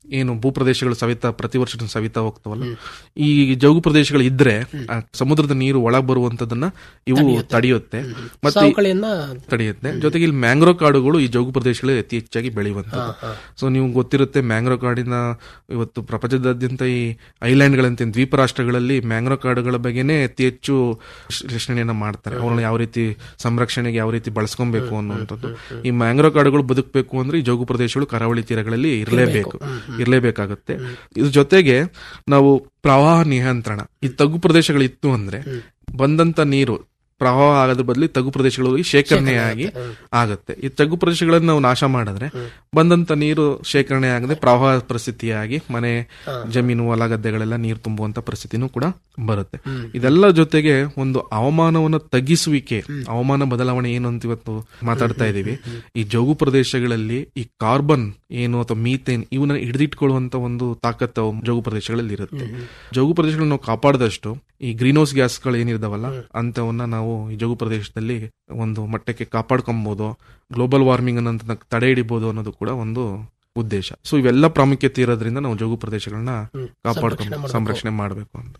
ಏನು ಭೂಪ್ರದೇಶಗಳು ಸವಿತಾ ಪ್ರತಿ ವರ್ಷ ಸವಿತಾ ಹೋಗ್ತಾವಲ್ಲ ಈ ಜೌಗು ಪ್ರದೇಶಗಳು ಇದ್ರೆ ಆ ಸಮುದ್ರದ ನೀರು ಒಳಗ್ ಬರುವಂತದನ್ನ ಇವು ತಡೆಯುತ್ತೆ ಮತ್ತೆ ಸವಕಳಿಯನ್ನ ತಡೆಯುತ್ತೆ ಜೊತೆಗೆ ಇಲ್ಲಿ ಮ್ಯಾಂಗ್ರೋ ಕಾಡುಗಳು ಈ ಜೌಗು ಪ್ರದೇಶಗಳು ಅತಿ ಹೆಚ್ಚಾಗಿ ಬೆಳೆಯುವಂತದ್ದು ಸೊ ನೀವು ಗೊತ್ತಿರುತ್ತೆ ಮ್ಯಾಂಗ್ರೋ ಕಾಡಿನ ಇವತ್ತು ಪ್ರಪಂಚದಾದ್ಯಂತ ಈ ಐಲ್ಯಾಂಡ್ಗಳಂತೆ ದ್ವೀಪ ರಾಷ್ಟ್ರಗಳಲ್ಲಿ ಮ್ಯಾಂಗ್ರೋ ಕಾಡುಗಳ ಬಗ್ಗೆನೇ ಅತಿ ಹೆಚ್ಚು ವಿಶ್ಲೇಷಣೆಯನ್ನ ಮಾಡ್ತಾರೆ ಅವ್ರನ್ನ ಯಾವ ರೀತಿ ಸಂರಕ್ಷಣೆಗೆ ಯಾವ ರೀತಿ ಬಳಸ್ಕೊಬೇಕು ಅನ್ನುವಂಥದ್ದು ಈ ಮ್ಯಾಂಗ್ರೋ ಕಾಡುಗಳು ಬದುಕಬೇಕು ಅಂದ್ರೆ ಈ ಜೌಗು ಪ್ರದೇಶಗಳು ಕರಾವಳಿ ತೀರಗಳಲ್ಲಿ ಇರಲೇಬೇಕು ಇರಲೇಬೇಕಾಗುತ್ತೆ ಇದ್ರ ಜೊತೆಗೆ ನಾವು ಪ್ರವಾಹ ನಿಯಂತ್ರಣ ಈ ತಗ್ಗು ಪ್ರದೇಶಗಳಿತ್ತು ಅಂದ್ರೆ ಬಂದಂತ ನೀರು ಪ್ರವಾಹ ಆಗೋದ್ರ ಬದಲು ತಗ್ಗು ಪ್ರದೇಶಗಳಲ್ಲಿ ಶೇಖರಣೆಯಾಗಿ ಆಗುತ್ತೆ ಈ ತಗ್ಗು ಪ್ರದೇಶಗಳನ್ನು ನಾವು ನಾಶ ಮಾಡಿದ್ರೆ ಬಂದಂತ ನೀರು ಶೇಖರಣೆ ಆಗದೆ ಪ್ರವಾಹ ಪರಿಸ್ಥಿತಿಯಾಗಿ ಮನೆ ಜಮೀನು ಹೊಲ ಗದ್ದೆಗಳೆಲ್ಲ ನೀರು ತುಂಬುವಂತ ಪರಿಸ್ಥಿತಿನೂ ಕೂಡ ಬರುತ್ತೆ ಇದೆಲ್ಲ ಜೊತೆಗೆ ಒಂದು ಹವಾಮಾನವನ್ನು ತಗ್ಗಿಸುವಿಕೆ ಹವಾಮಾನ ಬದಲಾವಣೆ ಏನು ಅಂತ ಇವತ್ತು ಮಾತಾಡ್ತಾ ಇದೀವಿ ಈ ಜೌಗು ಪ್ರದೇಶಗಳಲ್ಲಿ ಈ ಕಾರ್ಬನ್ ಏನು ಅಥವಾ ಮೀಥೇನ್ ಇವನ್ನ ಹಿಡಿದಿಟ್ಕೊಳ್ಳುವಂತ ಒಂದು ತಾಕತ್ತು ಜೌಗು ಪ್ರದೇಶಗಳಲ್ಲಿ ಇರುತ್ತೆ ಜೌಗು ಪ್ರದೇಶಗಳನ್ನ ನಾವು ಕಾಪಾಡಿದಷ್ಟು ಈ ಗ್ರೀನ್ ಹೌಸ್ ಗ್ಯಾಸ್ಗಳು ಏನಿರ್ತಾವಲ್ಲ ಅಂತವನ್ನ ನಾವು ಈ ಜೌಗು ಪ್ರದೇಶದಲ್ಲಿ ಒಂದು ಮಟ್ಟಕ್ಕೆ ಕಾಪಾಡ್ಕೊಬಹುದು ಗ್ಲೋಬಲ್ ವಾರ್ಮಿಂಗ್ ಅನ್ನೋದನ್ನ ತಡೆ ಹಿಡಿಬಹುದು ಅನ್ನೋದು ಕೂಡ ಒಂದು ಉದ್ದೇಶ ಸೊ ಇವೆಲ್ಲ ಪ್ರಾಮುಖ್ಯತೆ ಇರೋದ್ರಿಂದ ನಾವು ಜೌಗು ಪ್ರದೇಶಗಳನ್ನ ಕಾಪಾಡ್ಕೊಂಡು ಸಂರಕ್ಷಣೆ ಮಾಡಬೇಕು ಅಂತ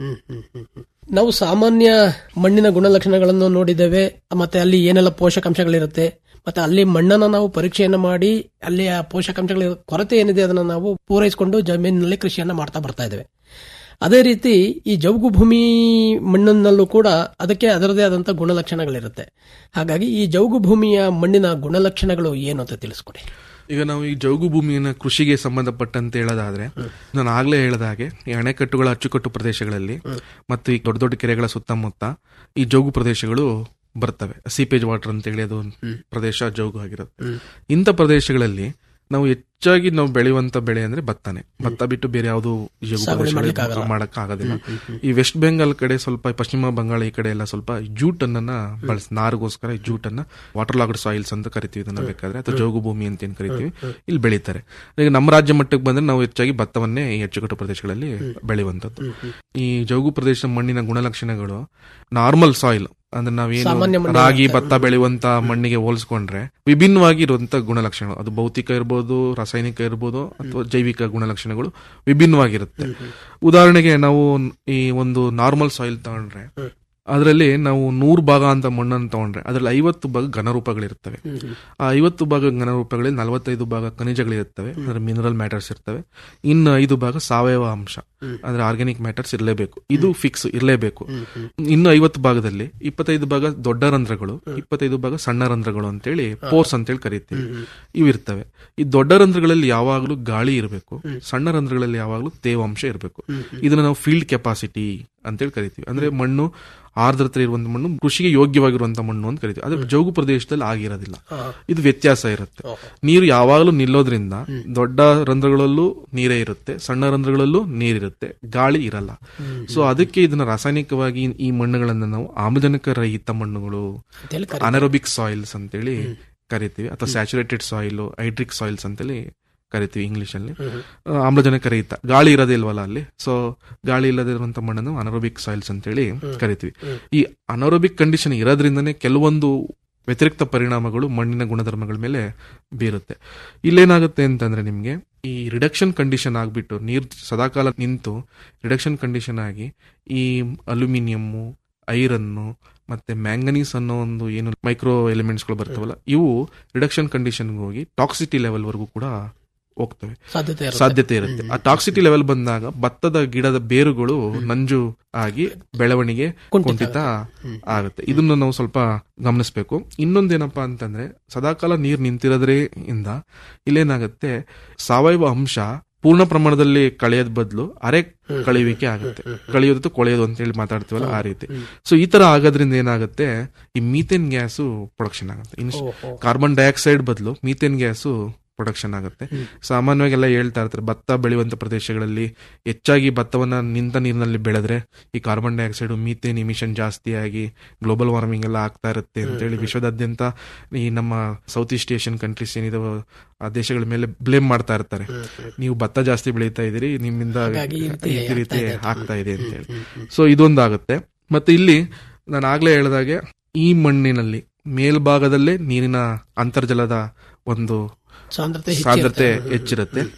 ನಾವು ಸಾಮಾನ್ಯ ಮಣ್ಣಿನ ಗುಣಲಕ್ಷಣಗಳನ್ನು ನೋಡಿದ್ದೇವೆ ಮತ್ತೆ ಅಲ್ಲಿ ಏನೆಲ್ಲ ಪೋಷಕಾಂಶಗಳಿರುತ್ತೆ ಮತ್ತೆ ಅಲ್ಲಿ ಮಣ್ಣನ್ನ ನಾವು ಪರೀಕ್ಷೆಯನ್ನ ಮಾಡಿ ಅಲ್ಲಿ ಆ ಪೋಷಕಾಂಶಗಳ ಕೊರತೆ ಏನಿದೆ ಅದನ್ನ ನಾವು ಪೂರೈಸಿಕೊಂಡು ಜಮೀನಿನಲ್ಲಿ ಕೃಷಿಯನ್ನ ಮಾಡ್ತಾ ಬರ್ತಾ ಇದ್ದೇವೆ ಅದೇ ರೀತಿ ಈ ಜೌಗು ಭೂಮಿ ಮಣ್ಣಿನಲ್ಲೂ ಕೂಡ ಅದಕ್ಕೆ ಅದರದೇ ಆದಂತ ಗುಣಲಕ್ಷಣಗಳಿರುತ್ತೆ ಹಾಗಾಗಿ ಈ ಜೌಗು ಭೂಮಿಯ ಮಣ್ಣಿನ ಗುಣಲಕ್ಷಣಗಳು ಏನು ಅಂತ ತಿಳಿಸ್ಕೊಡಿ ಈಗ ನಾವು ಈ ಜೌಗು ಭೂಮಿಯನ್ನ ಕೃಷಿಗೆ ಸಂಬಂಧಪಟ್ಟಂತೆ ಹೇಳೋದಾದ್ರೆ ನಾನು ಆಗ್ಲೇ ಹೇಳಿದ ಹಾಗೆ ಈ ಅಣೆಕಟ್ಟುಗಳ ಅಚ್ಚುಕಟ್ಟು ಪ್ರದೇಶಗಳಲ್ಲಿ ಮತ್ತು ಈ ದೊಡ್ಡ ದೊಡ್ಡ ಕೆರೆಗಳ ಸುತ್ತಮುತ್ತ ಈ ಜೌಗು ಪ್ರದೇಶಗಳು ಬರ್ತವೆ ಸೀಪೇಜ್ ವಾಟರ್ ಅಂತ ಹೇಳಿ ಅದು ಪ್ರದೇಶ ಜೌಗು ಆಗಿರುತ್ತೆ ಇಂಥ ಪ್ರದೇಶಗಳಲ್ಲಿ ನಾವು ಹೆಚ್ಚಾಗಿ ನಾವು ಬೆಳೆಯುವಂತ ಬೆಳೆ ಅಂದ್ರೆ ಭತ್ತನೆ ಭತ್ತ ಬಿಟ್ಟು ಬೇರೆ ಯಾವುದು ಮಾಡಕ್ ಆಗೋದಿಲ್ಲ ಈ ವೆಸ್ಟ್ ಬೆಂಗಾಲ್ ಕಡೆ ಸ್ವಲ್ಪ ಪಶ್ಚಿಮ ಬಂಗಾಳ ಈ ಕಡೆ ಎಲ್ಲ ಸ್ವಲ್ಪ ಜೂಟ್ ಅನ್ನ ಬಳಸ್ ನಾರಿಗೋಸ್ಕರ ಈ ಜೂಟ್ ಅನ್ನ ವಾಟರ್ ಲಾಗ್ಡ್ ಸಾಯಿಲ್ಸ್ ಅಂತ ಕರಿತೀವಿ ಇದನ್ನ ಬೇಕಾದ್ರೆ ಅಥವಾ ಜೋಗು ಭೂಮಿ ಅಂತ ಏನ್ ಕರಿತೀವಿ ಇಲ್ಲಿ ಬೆಳೀತಾರೆ ಈಗ ನಮ್ಮ ರಾಜ್ಯ ಮಟ್ಟಕ್ಕೆ ಬಂದ್ರೆ ನಾವು ಹೆಚ್ಚಾಗಿ ಭತ್ತವನ್ನೇ ಈ ಅಚ್ಚುಕಟ್ಟು ಪ್ರದೇಶಗಳಲ್ಲಿ ಬೆಳೆಯುವಂತದ್ದು ಈ ಜೌಗು ಪ್ರದೇಶ ಮಣ್ಣಿನ ಗುಣಲಕ್ಷಣಗಳು ನಾರ್ಮಲ್ ಸಾಯಿಲ್ ಅಂದ್ರೆ ನಾವೇನು ರಾಗಿ ಭತ್ತ ಬೆಳೆಯುವಂತ ಮಣ್ಣಿಗೆ ಹೋಲಿಸ್ಕೊಂಡ್ರೆ ವಿಭಿನ್ನವಾಗಿ ಇರುವಂತ ಗುಣಲಕ್ಷಣಗಳು ಅದು ಭೌತಿಕ ಇರ್ಬೋದು ರಾಸಾಯನಿಕ ಇರ್ಬೋದು ಅಥವಾ ಜೈವಿಕ ಗುಣಲಕ್ಷಣಗಳು ವಿಭಿನ್ನವಾಗಿರುತ್ತೆ ಉದಾಹರಣೆಗೆ ನಾವು ಈ ಒಂದು ನಾರ್ಮಲ್ ಸಾಯಿಲ್ ತಗೊಂಡ್ರೆ ಅದರಲ್ಲಿ ನಾವು ನೂರು ಭಾಗ ಅಂತ ಮಣ್ಣನ್ನು ತಗೊಂಡ್ರೆ ಅದರಲ್ಲಿ ಐವತ್ತು ಭಾಗ ಘನರೂಪಗಳಿರ್ತವೆ ಆ ಐವತ್ತು ಭಾಗ ಘನರೂಪಗಳಲ್ಲಿ ನಲವತ್ತೈದು ಭಾಗ ಖನಿಜಗಳಿರ್ತವೆ ಅಂದ್ರೆ ಮಿನರಲ್ ಮ್ಯಾಟರ್ಸ್ ಇರ್ತವೆ ಇನ್ನು ಐದು ಭಾಗ ಸಾವಯವ ಅಂಶ ಅಂದ್ರೆ ಆರ್ಗ್ಯಾನಿಕ್ ಮ್ಯಾಟರ್ಸ್ ಇರಲೇಬೇಕು ಇದು ಫಿಕ್ಸ್ ಇರಲೇಬೇಕು ಇನ್ನು ಐವತ್ತು ಭಾಗದಲ್ಲಿ ಇಪ್ಪತ್ತೈದು ಭಾಗ ದೊಡ್ಡ ರಂಧ್ರಗಳು ಇಪ್ಪತ್ತೈದು ಭಾಗ ಸಣ್ಣ ರಂಧ್ರಗಳು ಅಂತೇಳಿ ಪೋರ್ಸ್ ಅಂತೇಳಿ ಕರಿತೀವಿ ಇವು ಇರ್ತವೆ ಈ ದೊಡ್ಡ ರಂಧ್ರಗಳಲ್ಲಿ ಯಾವಾಗಲೂ ಗಾಳಿ ಇರಬೇಕು ಸಣ್ಣ ರಂಧ್ರಗಳಲ್ಲಿ ಯಾವಾಗಲೂ ತೇವಾಂಶ ಇರಬೇಕು ಇದನ್ನ ನಾವು ಫೀಲ್ಡ್ ಕೆಪಾಸಿಟಿ ಅಂತೇಳಿ ಕರಿತೀವಿ ಅಂದ್ರೆ ಮಣ್ಣು ಆರ್ದ್ರತೆ ಇರುವಂತ ಮಣ್ಣು ಕೃಷಿಗೆ ಯೋಗ್ಯವಾಗಿರುವಂತ ಮಣ್ಣು ಅಂತ ಕರಿತೀವಿ ಅದ್ರ ಜೌಗು ಪ್ರದೇಶದಲ್ಲಿ ಆಗಿರೋದಿಲ್ಲ ಇದು ವ್ಯತ್ಯಾಸ ಇರುತ್ತೆ ನೀರು ಯಾವಾಗಲೂ ನಿಲ್ಲೋದ್ರಿಂದ ದೊಡ್ಡ ರಂಧ್ರಗಳಲ್ಲೂ ನೀರೇ ಇರುತ್ತೆ ಸಣ್ಣ ರಂಧ್ರಗಳಲ್ಲೂ ನೀರಿರುತ್ತೆ ಗಾಳಿ ಇರಲ್ಲ ಸೊ ಅದಕ್ಕೆ ಇದನ್ನ ರಾಸಾಯನಿಕವಾಗಿ ಈ ಮಣ್ಣುಗಳನ್ನ ನಾವು ಆಮ್ಲಜನಕ ರಹಿತ ಮಣ್ಣುಗಳು ಅನರೋಬಿಕ್ ಸಾಯಿಲ್ಸ್ ಅಂತೇಳಿ ಕರಿತೀವಿ ಅಥವಾ ಸ್ಯಾಚುರೇಟೆಡ್ ಸಾಯಿಲ್ ಹೈಡ್ರಿಕ್ ಸಾಯಿಲ್ಸ್ ಅಂತೇಳಿ ಕರಿತೀವಿ ಇಂಗ್ಲಿಷ್ ಅಲ್ಲಿ ಆಮ್ಲಜನಕ ರಹಿತ ಗಾಳಿ ಇರೋದೇ ಇಲ್ವಲ್ಲ ಅಲ್ಲಿ ಸೊ ಗಾಳಿ ಇಲ್ಲದೆ ಇರುವಂತ ಮಣ್ಣನ್ನು ಅನರೋಬಿಕ್ ಸಾಯಿಲ್ಸ್ ಅಂತೇಳಿ ಕರಿತೀವಿ ಈ ಅನರೋಬಿಕ್ ಕಂಡೀಷನ್ ಇರೋದ್ರಿಂದನೇ ಕೆಲವೊಂದು ವ್ಯತಿರಿಕ್ತ ಪರಿಣಾಮಗಳು ಮಣ್ಣಿನ ಗುಣಧರ್ಮಗಳ ಮೇಲೆ ಬೀರುತ್ತೆ ಇಲ್ಲೇನಾಗುತ್ತೆ ಅಂತಂದ್ರೆ ನಿಮ್ಗೆ ಈ ರಿಡಕ್ಷನ್ ಕಂಡೀಷನ್ ಆಗ್ಬಿಟ್ಟು ನೀರ್ ಸದಾಕಾಲ ನಿಂತು ರಿಡಕ್ಷನ್ ಕಂಡೀಷನ್ ಆಗಿ ಈ ಅಲ್ಯೂಮಿನಿಯಮ್ಮು ಐರನ್ನು ಮತ್ತೆ ಮ್ಯಾಂಗನೀಸ್ ಅನ್ನೋ ಒಂದು ಏನು ಮೈಕ್ರೋ ಎಲಿಮೆಂಟ್ಸ್ಗಳು ಬರ್ತಾವಲ್ಲ ಇವು ರಿಡಕ್ಷನ್ ಕಂಡೀಷನ್ಗೆ ಹೋಗಿ ಟಾಕ್ಸಿಟಿ ಲೆವೆಲ್ ವರೆಗೂ ಕೂಡ ಹೋಗ್ತವೆ ಸಾಧ್ಯತೆ ಇರುತ್ತೆ ಆ ಟಾಕ್ಸಿಟಿ ಲೆವೆಲ್ ಬಂದಾಗ ಭತ್ತದ ಗಿಡದ ಬೇರುಗಳು ನಂಜು ಆಗಿ ಬೆಳವಣಿಗೆ ಕುಂಠಿತ ಆಗುತ್ತೆ ಇದನ್ನ ನಾವು ಸ್ವಲ್ಪ ಗಮನಿಸಬೇಕು ಇನ್ನೊಂದೇನಪ್ಪಾ ಅಂತಂದ್ರೆ ಸದಾಕಾಲ ನೀರ್ ನಿಂತಿರೋದ್ರಿಂದ ಇಲ್ಲೇನಾಗುತ್ತೆ ಸಾವಯವ ಅಂಶ ಪೂರ್ಣ ಪ್ರಮಾಣದಲ್ಲಿ ಕಳೆಯೋದ್ ಬದಲು ಅರೆ ಕಳೆಯುವಿಕೆ ಆಗುತ್ತೆ ಕಳೆಯೋದು ಕೊಳೆಯೋದು ಅಂತ ಹೇಳಿ ಮಾತಾಡ್ತೀವಲ್ಲ ಆ ರೀತಿ ಸೊ ಈ ತರ ಆಗೋದ್ರಿಂದ ಏನಾಗುತ್ತೆ ಈ ಮೀಥೇನ್ ಗ್ಯಾಸು ಪ್ರೊಡಕ್ಷನ್ ಆಗುತ್ತೆ ಇನ್ನು ಕಾರ್ಬನ್ ಡೈಆಕ್ಸೈಡ್ ಬದಲು ಮೀಥೇನ್ ಗ್ಯಾಸು ಪ್ರೊಡಕ್ಷನ್ ಆಗುತ್ತೆ ಸಾಮಾನ್ಯವಾಗಿ ಎಲ್ಲ ಹೇಳ್ತಾ ಇರ್ತಾರೆ ಭತ್ತ ಬೆಳೆಯುವಂತ ಪ್ರದೇಶಗಳಲ್ಲಿ ಹೆಚ್ಚಾಗಿ ಭತ್ತವನ್ನ ನಿಂತ ನೀರಿನಲ್ಲಿ ಬೆಳೆದ್ರೆ ಈ ಕಾರ್ಬನ್ ಡೈಆಕ್ಸೈಡ್ ಮೀಥೇನ್ ಇಮಿಷನ್ ಜಾಸ್ತಿ ಆಗಿ ಗ್ಲೋಬಲ್ ವಾರ್ಮಿಂಗ್ ಎಲ್ಲ ಆಗ್ತಾ ಇರುತ್ತೆ ಅಂತೇಳಿ ವಿಶ್ವದಾದ್ಯಂತ ಈ ನಮ್ಮ ಸೌತ್ ಈಸ್ಟ್ ಏಷ್ಯನ್ ಕಂಟ್ರೀಸ್ ಏನಿದಾವ ಆ ದೇಶಗಳ ಮೇಲೆ ಬ್ಲೇಮ್ ಮಾಡ್ತಾ ಇರ್ತಾರೆ ನೀವು ಭತ್ತ ಜಾಸ್ತಿ ಬೆಳೀತಾ ಇದೀರಿ ನಿಮ್ಮಿಂದ ಈ ರೀತಿ ಆಗ್ತಾ ಇದೆ ಅಂತ ಹೇಳಿ ಸೊ ಇದೊಂದಾಗುತ್ತೆ ಮತ್ತೆ ಇಲ್ಲಿ ನಾನು ಆಗ್ಲೇ ಹೇಳಿದಾಗೆ ಈ ಮಣ್ಣಿನಲ್ಲಿ ಮೇಲ್ಭಾಗದಲ್ಲೇ ನೀರಿನ ಅಂತರ್ಜಲದ ಒಂದು ಸಾಂದ್ರತೆ ಹೆಚ್ಚಿರುತ್ತೆ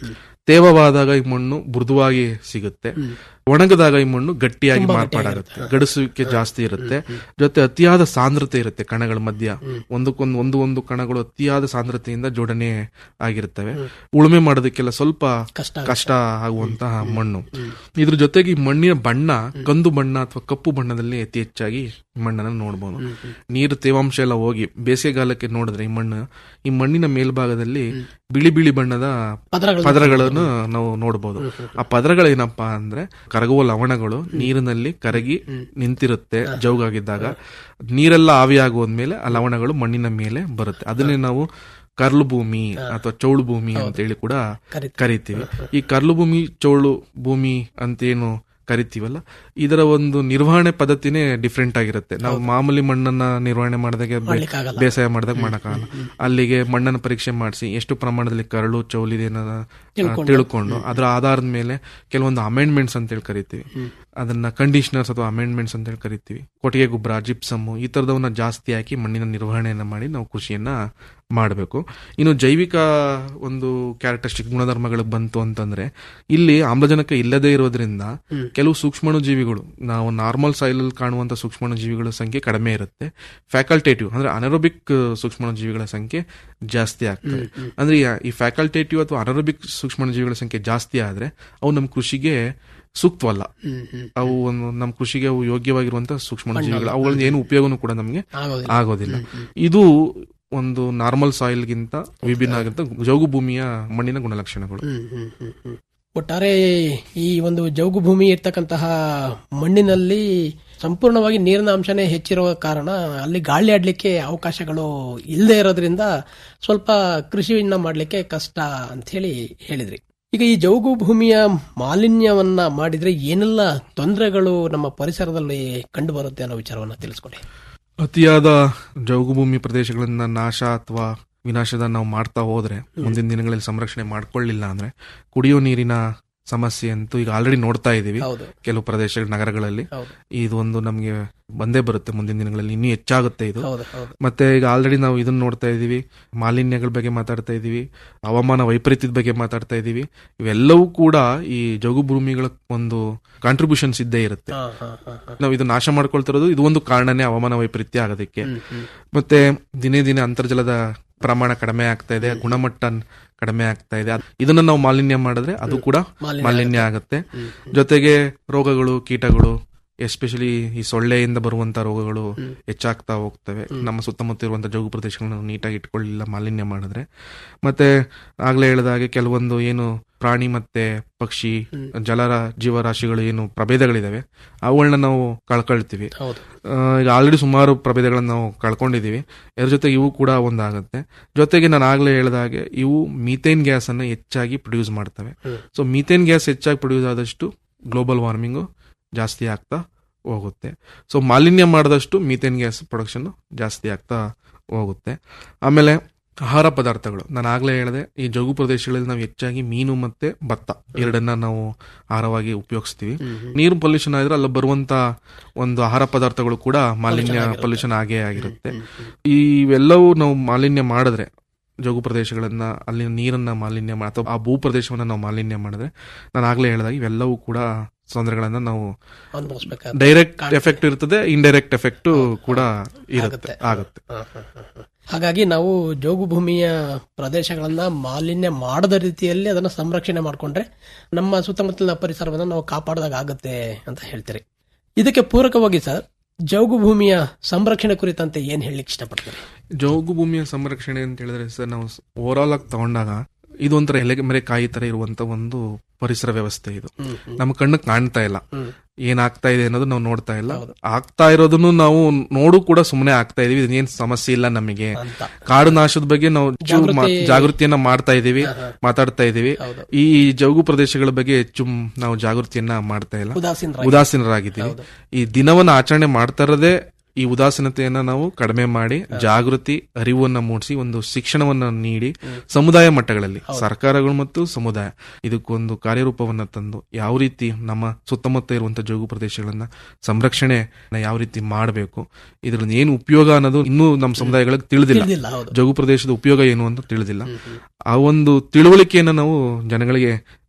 ತೇವವಾದಾಗ ಈ ಮಣ್ಣು ಮೃದುವಾಗಿ ಸಿಗುತ್ತೆ ಒಣಗದಾಗ ಈ ಮಣ್ಣು ಗಟ್ಟಿಯಾಗಿ ತುಂಬಾ ಮಾರ್ಪಾಡಾಗುತ್ತೆ ಗಡಿಸುವಿಕೆ ಜಾಸ್ತಿ ಇರುತ್ತೆ ಜೊತೆ ಅತಿಯಾದ ಸಾಂದ್ರತೆ ಇರುತ್ತೆ ಕಣಗಳ ಮಧ್ಯ ಒಂದಕ್ಕೊಂದು ಒಂದು ಒಂದು ಕಣಗಳು ಅತಿಯಾದ ಸಾಂದ್ರತೆಯಿಂದ ಜೋಡಣೆ ಆಗಿರ್ತವೆ ಉಳುಮೆ ಮಾಡೋದಕ್ಕೆಲ್ಲ ಸ್ವಲ್ಪ ಕಷ್ಟ ಆಗುವಂತಹ ಮಣ್ಣು ಇದ್ರ ಜೊತೆಗೆ ಈ ಮಣ್ಣಿನ ಬಣ್ಣ ಕಂದು ಬಣ್ಣ ಅಥವಾ ಕಪ್ಪು ಬಣ್ಣದಲ್ಲಿ ಅತಿ ಹೆಚ್ಚಾಗಿ ಈ ಮಣ್ಣನ್ನು ನೋಡಬಹುದು ನೀರು ತೇವಾಂಶ ಎಲ್ಲ ಹೋಗಿ ಬೇಸಿಗೆಗಾಲಕ್ಕೆ ನೋಡಿದ್ರೆ ಈ ಮಣ್ಣು ಈ ಮಣ್ಣಿನ ಮೇಲ್ಭಾಗದಲ್ಲಿ ಬಿಳಿ ಬಿಳಿ ಬಣ್ಣದ ಪದರಗಳು- ಪದರಗಳನ್ನು ನಾವು ನೋಡಬಹುದು ಆ ಪದರಗಳೇನಪ್ಪಾ ಅಂದ್ರೆ ಕರಗುವ ಲವಣಗಳು ನೀರಿನಲ್ಲಿ ಕರಗಿ ನಿಂತಿರುತ್ತೆ ಜೌಗಾಗಿದ್ದಾಗ ನೀರೆಲ್ಲ ಆವಿಯಾಗೋದ್ಮೇಲೆ ಆ ಲವಣಗಳು ಮಣ್ಣಿನ ಮೇಲೆ ಬರುತ್ತೆ ಅದನ್ನೇ ನಾವು ಕರ್ಲು ಭೂಮಿ ಅಥವಾ ಚೌಳು ಭೂಮಿ ಅಂತ ಹೇಳಿ ಕೂಡ ಕರಿತೀವಿ ಈ ಕರ್ಲು ಭೂಮಿ ಚೌಳು ಭೂಮಿ ಅಂತೇನು ಕರಿತೀವಲ್ಲ ಇದರ ಒಂದು ನಿರ್ವಹಣೆ ಪದ್ಧತಿನೇ ಡಿಫ್ರೆಂಟ್ ಆಗಿರುತ್ತೆ ನಾವು ಮಾಮೂಲಿ ಮಣ್ಣನ್ನ ನಿರ್ವಹಣೆ ಮಾಡಿದಾಗ ಬೆ- ಮಾಡ್ಲಿಕ್ಕಾಗಲ್ಲ. ಬೇಸಾಯ ಮಾಡಿದಾಗ ಮಾಡಕ್ಕಾಗಲ್ಲ ಅಲ್ಲಿಗೆ ಮಣ್ಣನ್ನು ಪರೀಕ್ಷೆ ಮಾಡಿಸಿ ಎಷ್ಟು ಪ್ರಮಾಣದಲ್ಲಿ ಕರಳು ಚೌಲಿದೆ ಅನ್ನೋದ ತಿಳ್ಕೊಂಡು. ತಿಳ್ಕೊಂಡು ಅದರ ಆಧಾರದ ಮೇಲೆ ಕೆಲವೊಂದು ಅಮೆಂಡ್ಮೆಂಟ್ಸ್ ಅಂತ ಹೇಳಿ ಕರಿತೀವಿ ಅದನ್ನ ಕಂಡೀಷನರ್ಸ್ ಅಥವಾ ಅಮೆಂಡ್ಮೆಂಟ್ಸ್ ಅಂತ ಹೇಳಿ ಕರಿತೀವಿ ಕೊಟ್ಟಿಗೆ ಗೊಬ್ಬರ ಜಿಪ್ಸಮ್ ಈ ತರದವನ್ನ ಜಾಸ್ತಿ ಹಾಕಿ ಮಣ್ಣಿನ ನಿರ್ವಹಣೆಯನ್ನ ಮಾಡಿ ನಾವು ಕೃಷಿಯನ್ನ ಮಾಡಬೇಕು ಇನ್ನು ಜೈವಿಕ ಒಂದು ಕ್ಯಾರೆಕ್ಟರಿಸ್ಟಿಕ್ ಗುಣಧರ್ಮಗಳು ಬಂತು ಅಂತಂದ್ರೆ ಇಲ್ಲಿ ಆಮ್ಲಜನಕ ಇಲ್ಲದೆ ಇರೋದ್ರಿಂದ ಕೆಲವು ಸೂಕ್ಷ್ಮಾಣು ಜೀವಿಗಳು ನಾವು ನಾರ್ಮಲ್ ಸಾಯಿಲ್ ಅಲ್ಲಿ ಕಾಣುವಂತ ಸೂಕ್ಷ್ಮಾಣು ಜೀವಿಗಳ ಸಂಖ್ಯೆ ಕಡಿಮೆ ಇರುತ್ತೆ ಫ್ಯಾಕಲ್ಟೇಟಿವ್ ಅಂದ್ರೆ ಅನರೋಬಿಕ್ ಸೂಕ್ಷ್ಮಾಣು ಜೀವಿಗಳ ಸಂಖ್ಯೆ ಜಾಸ್ತಿ ಆಗ್ತದೆ ಅಂದ್ರೆ ಈ- ಈ ಫ್ಯಾಕಲ್ಟೇಟಿವ್ ಅಥವಾ ಅನರೋಬಿಕ್ ಸೂಕ್ಷ್ಮಾಣು ಜೀವಿಗಳ ಸಂಖ್ಯೆ ಜಾಸ್ತಿ ಆದ್ರೆ ಅವು ನಮ್ಮ ಕೃಷಿಗೆ ಸೂಕ್ತವಲ್ಲ ಅವು ಒಂದು ನಮ್ಮ ಕೃಷಿಗೆ ಅವು ಯೋಗ್ಯವಾಗಿರುವಂತಹ ಸೂಕ್ಷ್ಮಾಣು ಜೀವಿಗಳು ಅವುಗಳಿಂದ ಏನು ಉಪಯೋಗನೂ ಕೂಡ ನಮಗೆ ಆಗೋದಿಲ್ಲ. ಆಗೋದಿಲ್ಲ ಇದು ಒಂದು ನಾರ್ಮಲ್ ಸಾಯಿಲ್ಗಿಂತ ವಿಭಿನ್ನ ಆಗಿರುತ್ತ ಜೌಗು ಭೂಮಿಯ ಮಣ್ಣಿನ ಗುಣಲಕ್ಷಣಗಳು ಹ್ಮ್, ಹ್ಮ್, ಹ್ಮ್, ಹ್ಮ್. ಒಟ್ಟಾರೆ ಈ ಒಂದು ಜೌಗು ಭೂಮಿ ಇರ್ತಕ್ಕಂತಹ ಮಣ್ಣಿನಲ್ಲಿ ಸಂಪೂರ್ಣವಾಗಿ ನೀರಿನ ಅಂಶನೇ ಹೆಚ್ಚಿರುವ ಕಾರಣ ಅಲ್ಲಿ ಗಾಳಿ ಆಡ್ಲಿಕ್ಕೆ ಅವಕಾಶಗಳು ಇಲ್ಲದೆ ಇರೋದ್ರಿಂದ ಸ್ವಲ್ಪ ಕೃಷಿಯನ್ನ ಮಾಡ್ಲಿಕ್ಕೆ ಕಷ್ಟ ಅಂತ ಹೇಳಿ ಹೇಳಿದ್ರಿ ಈಗ ಈ ಜೌಗು ಭೂಮಿಯ ಮಾಲಿನ್ಯವನ್ನ ಮಾಡಿದ್ರೆ ಏನೆಲ್ಲ ತೊಂದರೆಗಳು ನಮ್ಮ ಪರಿಸರದಲ್ಲಿ ಕಂಡು ಬರುತ್ತೆ ಅನ್ನೋ ವಿಚಾರವನ್ನ ತಿಳಿಸ್ಕೊಡಿ ಅತಿಯಾದ ಜೌಗು ಭೂಮಿ ಪ್ರದೇಶಗಳನ್ನ ನಾಶ ಅಥವಾ ವಿನಾಶದ ನಾವು ಮಾಡ್ತಾ ಹೋದ್ರೆ ಮುಂದಿನ ದಿನಗಳಲ್ಲಿ ಸಂರಕ್ಷಣೆ ಮಾಡ್ಕೊಳ್ಳಿಲ್ಲ ಅಂದ್ರೆ ಕುಡಿಯೋ ನೀರಿನ ಸಮಸ್ಯೆ ಅಂತೂ ಈಗ ಆಲ್ರೆಡಿ ನೋಡ್ತಾ ಇದೀವಿ ಹೌದು. ಕೆಲವು ಪ್ರದೇಶಗಳ ನಗರಗಳಲ್ಲಿ ಹೌದು. ಇದು ಒಂದು ನಮಗೆ ಬಂದೇ ಬರುತ್ತೆ ಮುಂದಿನ ದಿನಗಳಲ್ಲಿ ಇನ್ನೂ ಹೆಚ್ಚಾಗುತ್ತೆ ಇದು ಹೌದು, ಹೌದು. ಮತ್ತೆ ಈಗ ಆಲ್ರೆಡಿ ನಾವು ಇದನ್ನ ನೋಡ್ತಾ ಇದೀವಿ ಮಾಲಿನ್ಯಗಳ ಬಗ್ಗೆ ಮಾತಾಡ್ತಾ ಇದೀವಿ ಹವಾಮಾನ ವೈಪರೀತ್ಯದ ಬಗ್ಗೆ ಮಾತಾಡ್ತಾ ಇದೀವಿ ಇವೆಲ್ಲವೂ ಕೂಡ ಈ ಜೌಗು ಭೂಮಿಗಳ ಒಂದು ಕಾಂಟ್ರಿಬ್ಯೂಷನ್ಸ್ ಇದ್ದೇ ಇರುತ್ತೆ ಹಾ, ಹಾ, ಹಾ, ಹಾ. ನಾವು ಇದು ನಾಶ ಮಾಡ್ಕೊಳ್ತಿರೋದು ಇದು ಒಂದು ಕಾರಣನೇ ಹವಾಮಾನ ವೈಪರೀತ್ಯ ಆಗೋದಕ್ಕೆ ಹ್ಮ್, ಹ್ಮ್. ಮತ್ತೆ ದಿನೇ ದಿನೇ ಅಂತರ್ಜಲದ ಪ್ರಮಾಣ ಕಡಿಮೆ ಆಗ್ತಾ ಇದೆ ಗುಣಮಟ್ಟ ಕಡಿಮೆ ಆಗ್ತಾ ಇದೆ ಅದ್- ಇದನ್ನ ನಾವು ಮಾಲಿನ್ಯ ಮಾಡಿದ್ರೆ ಅದು ಕೂಡ ಮಾಲಿನ್ಯ ಮಾಲಿನ್ಯ ಆಗುತ್ತೆ ಜೊತೆಗೆ ರೋಗಗಳು ಕೀಟಗಳು ಎಸ್ಪೆಷಲಿ ಈ ಸೊಳ್ಳೆಯಿಂದ ಬರುವಂತ ರೋಗಗಳು ಹೆಚ್ಚಾಗ್ತಾ ಹೋಗ್ತವೆ ನಮ್ಮ ಸುತ್ತಮುತ್ತ ಇರುವಂತ ಜೋಗು ಪ್ರದೇಶಗಳನ್ನ ನಾವು ನೀಟಾಗಿ ಇಟ್ಕೊಳ್ಳಿಲ್ಲ ಮಾಲಿನ್ಯ ಮಾಡಿದ್ರೆ ಮತ್ತೆ ಆಗ್ಲೇ ಹೇಳಿದ ಹಾಗೆ ಕೆಲವೊಂದು ಏನು ಪ್ರಾಣಿ ಮತ್ತೆ ಪಕ್ಷಿ ಜಲರ ಜೀವರಾಶಿಗಳು ಏನು ಪ್ರಭೇದಗಳಿದಾವೆ ಅವುಗಳನ್ನ ನಾವು ಕಳ್ಕೊಳ್ತೀವಿ ಹೌದು. ಆ, ಈಗ ಆಲ್ರೆಡಿ ಸುಮಾರು ಪ್ರಭೇದಗಳನ್ನ ನಾವು ಕಳ್ಕೊಂಡಿದೀವಿ ಇದ್ರ ಜೊತೆಗೆ ಇವು ಕೂಡ ಒಂದಾಗುತ್ತೆ ಜೊತೆಗೆ ನಾನು ಆಗ್ಲೇ ಹೇಳಿದ ಹಾಗೆ ಇವು ಮೀಥೇನ್ ಗ್ಯಾಸ್ ಅನ್ನು ಹೆಚ್ಚಾಗಿ ಪ್ರೊಡ್ಯೂಸ್ ಮಾಡ್ತವೆ ಹ್ಮ್. ಸೊ ಮೀಥೇನ್ ಗ್ಯಾಸ್ ಹೆಚ್ಚಾಗಿ ಪ್ರೊಡ್ಯೂಸ್ ಆದಷ್ಟು ಗ್ಲೋಬಲ್ ವಾರ್ಮಿಂಗು ಜಾಸ್ತಿ ಆಗ್ತಾ ಹೋಗುತ್ತೆ ಸೊ ಮಾಲಿನ್ಯ ಮಾಡಿದಷ್ಟು ಮೀಥೇನ್ ಗ್ಯಾಸ್ ಪ್ರೊಡಕ್ಷನ್ ಜಾಸ್ತಿ ಆಗ್ತಾ ಹೋಗುತ್ತೆ ಆಮೇಲೆ ಆಹಾರ ಪದಾರ್ಥಗಳು ನಾನು ಆಗ್ಲೇ ಹೇಳಿದೆ ಈ ಜೌಗು ಪ್ರದೇಶಗಳಲ್ಲಿ ನಾವು ಹೆಚ್ಚಾಗಿ ಮೀನು ಮತ್ತೆ ಭತ್ತ ಎರಡನ್ನ ನಾವು ಆಹಾರವಾಗಿ ಉಪಯೋಗಿಸ್ತೀವಿ ನೀರು ಪೊಲ್ಯೂಷನ್ ಆದ್ರೆ ಅಲ್ಲಿ ಬರುವಂತ ಒಂದು ಆಹಾರ ಪದಾರ್ಥಗಳು ಕೂಡ ಮಾಲಿನ್ಯ ಪೊಲ್ಯೂಷನ್ ಆಗೇ ಆಗಿರುತ್ತೆ ಇವೆಲ್ಲವೂ ನಾವು ಮಾಲಿನ್ಯ ಮಾಡಿದ್ರೆ ಜೋಗು ಪ್ರದೇಶಗಳನ್ನ ಅಲ್ಲಿನ ನೀರನ್ನ ಮಾಲಿನ್ಯ ಮಾ- ಅಥವಾ ಆ ಭೂ ಪ್ರದೇಶವನ್ನ ನಾವು ಮಾಲಿನ್ಯ ಮಾಡಿದ್ರೆ ನಾನು ಆಗ್ಲೇ ಹೇಳಿದಾಗ ಇವೆಲ್ಲವೂ ಕೂಡ ತೊಂದರೆಗಳನ್ನ ನಾವು ಅನುಭವಿಸ್ಬೇಕಾಗುತ್ತೆ. ಡೈರೆಕ್ಟ್ ಎಫೆಕ್ಟ್ ಇರ್ತದೆ ಇಂಡೈರೆಕ್ಟ್ ಎಫೆಕ್ಟ್ ಕೂಡ ಇರುತ್ತೆ ಆಗುತ್ತೆ ಹಾಗಾಗಿ ನಾವು ಜೋಗು ಭೂಮಿಯ ಪ್ರದೇಶಗಳನ್ನ ಮಾಲಿನ್ಯ ಮಾಡದ ರೀತಿಯಲ್ಲಿ ಅದನ್ನ ಸಂರಕ್ಷಣೆ ಮಾಡಿಕೊಂಡ್ರೆ ನಮ್ಮ ಸುತ್ತಮುತ್ತಲಿನ ಪರಿಸರವನ್ನ ನಾವು ಕಾಪಾಡಿದಾಗ ಆಗುತ್ತೆ ಅಂತ ಹೇಳ್ತೀರಿ ಇದಕ್ಕೆ ಪೂರಕವಾಗಿ ಸರ್ ಜೌಗು ಭೂಮಿಯ ಸಂರಕ್ಷಣೆ ಕುರಿತಂತೆ ಏನ್ ಹೇಳಲಿಕ್ಕೆ ಇಷ್ಟಪಡ್ತೀರಿ ಜೋಗು ಭೂಮಿಯ ಸಂರಕ್ಷಣೆ ಅಂತ ಹೇಳಿದ್ರೆ ಸರ್ ನಾವು ಓವರ್ ಆಲ್ ಆಗಿ ತಗೊಂಡಾಗ ಇದು ಒಂಥರ ಎಲೆ ಮರೆ ಕಾಯಿ ತರ ಇರುವಂತ ಒಂದು ಪರಿಸರ ವ್ಯವಸ್ಥೆ ಇದು ಹ್ಮ್, ಹ್ಮ್. ನಮ್ಮ ಕಣ್ಣು ಕಾಣ್ತಾ ಇಲ್ಲ ಹ್ಮ್. ಏನಾಗ್ತಾ ಇದೆ ಅನ್ನೋದು ನಾವು ನೋಡ್ತಾ ಇಲ್ಲ ಆಗ್ತಾ ಇರೋದನ್ನು ನಾವು ನೋಡು ಕೂಡ ಸುಮ್ಮನೆ ಆಗ್ತಾ ಇದೀವಿ ಇದೇನ್ ಸಮಸ್ಯೆ ಇಲ್ಲ ನಮಗೆ ಕಾಡು ನಾಶದ ಬಗ್ಗೆ ನಾವು ಚೂರು ಮಾ- ಜಾಗೃತಿ- ಜಾಗೃತಿಯನ್ನ ಮಾಡ್ತಾ ಇದೀವಿ ಮಾತಾಡ್ತಾ ಇದೀವಿ ಈ ಜೌಗು ಪ್ರದೇಶಗಳ ಬಗ್ಗೆ ಹೆಚ್ಚು ನಾವು ಜಾಗೃತಿಯನ್ನ ಮಾಡ್ತಾ ಇಲ್ಲ ಉದಾಸೀನರಾಗಿ- ಉದಾಸೀನರಾಗಿದ್ದೀವಿ ಈ ದಿನವನ್ನ ಆಚರಣೆ ಮಾಡ್ತಾ ಇರೋದೇ ಈ ಉದಾಸೀನತೆಯನ್ನ ನಾವು ಕಡಿಮೆ ಮಾಡಿ ಜಾಗೃತಿ ಅರಿವನ್ನ ಮೂಡಿಸಿ ಒಂದು ಶಿಕ್ಷಣವನ್ನ ನೀಡಿ ಸಮುದಾಯ ಮಟ್ಟಗಳಲ್ಲಿ ಸರ್ಕಾರಗಳು ಮತ್ತು ಸಮುದಾಯ ಇದಕ್ಕೊಂದು ಕಾರ್ಯರೂಪವನ್ನ ತಂದು ಯಾವ ರೀತಿ ನಮ್ಮ ಸುತ್ತಮುತ್ತ ಇರುವಂತಹ ಜೋಗು ಪ್ರದೇಶಗಳನ್ನ ಸಂರಕ್ಷಣೆ ಯಾವ ರೀತಿ ಮಾಡಬೇಕು ಇದ್ರಲ್ಲಿ ಏನು ಉಪಯೋಗ ಅನ್ನೋದು ಇನ್ನೂ ನಮ್ಮ ಸಮುದಾಯಗಳಿಗೆ ತಿಳಿದಿಲ್ಲ, ತಿಳಿದಿಲ್ಲ ಹೌದು. ಜೋಗು ಪ್ರದೇಶದ ಉಪಯೋಗ ಏನು ಅಂತ ತಿಳಿದಿಲ್ಲ ಆ ಒಂದು ತಿಳುವಳಿಕೆಯನ್ನ ನಾವು ಜನಗಳಿಗೆ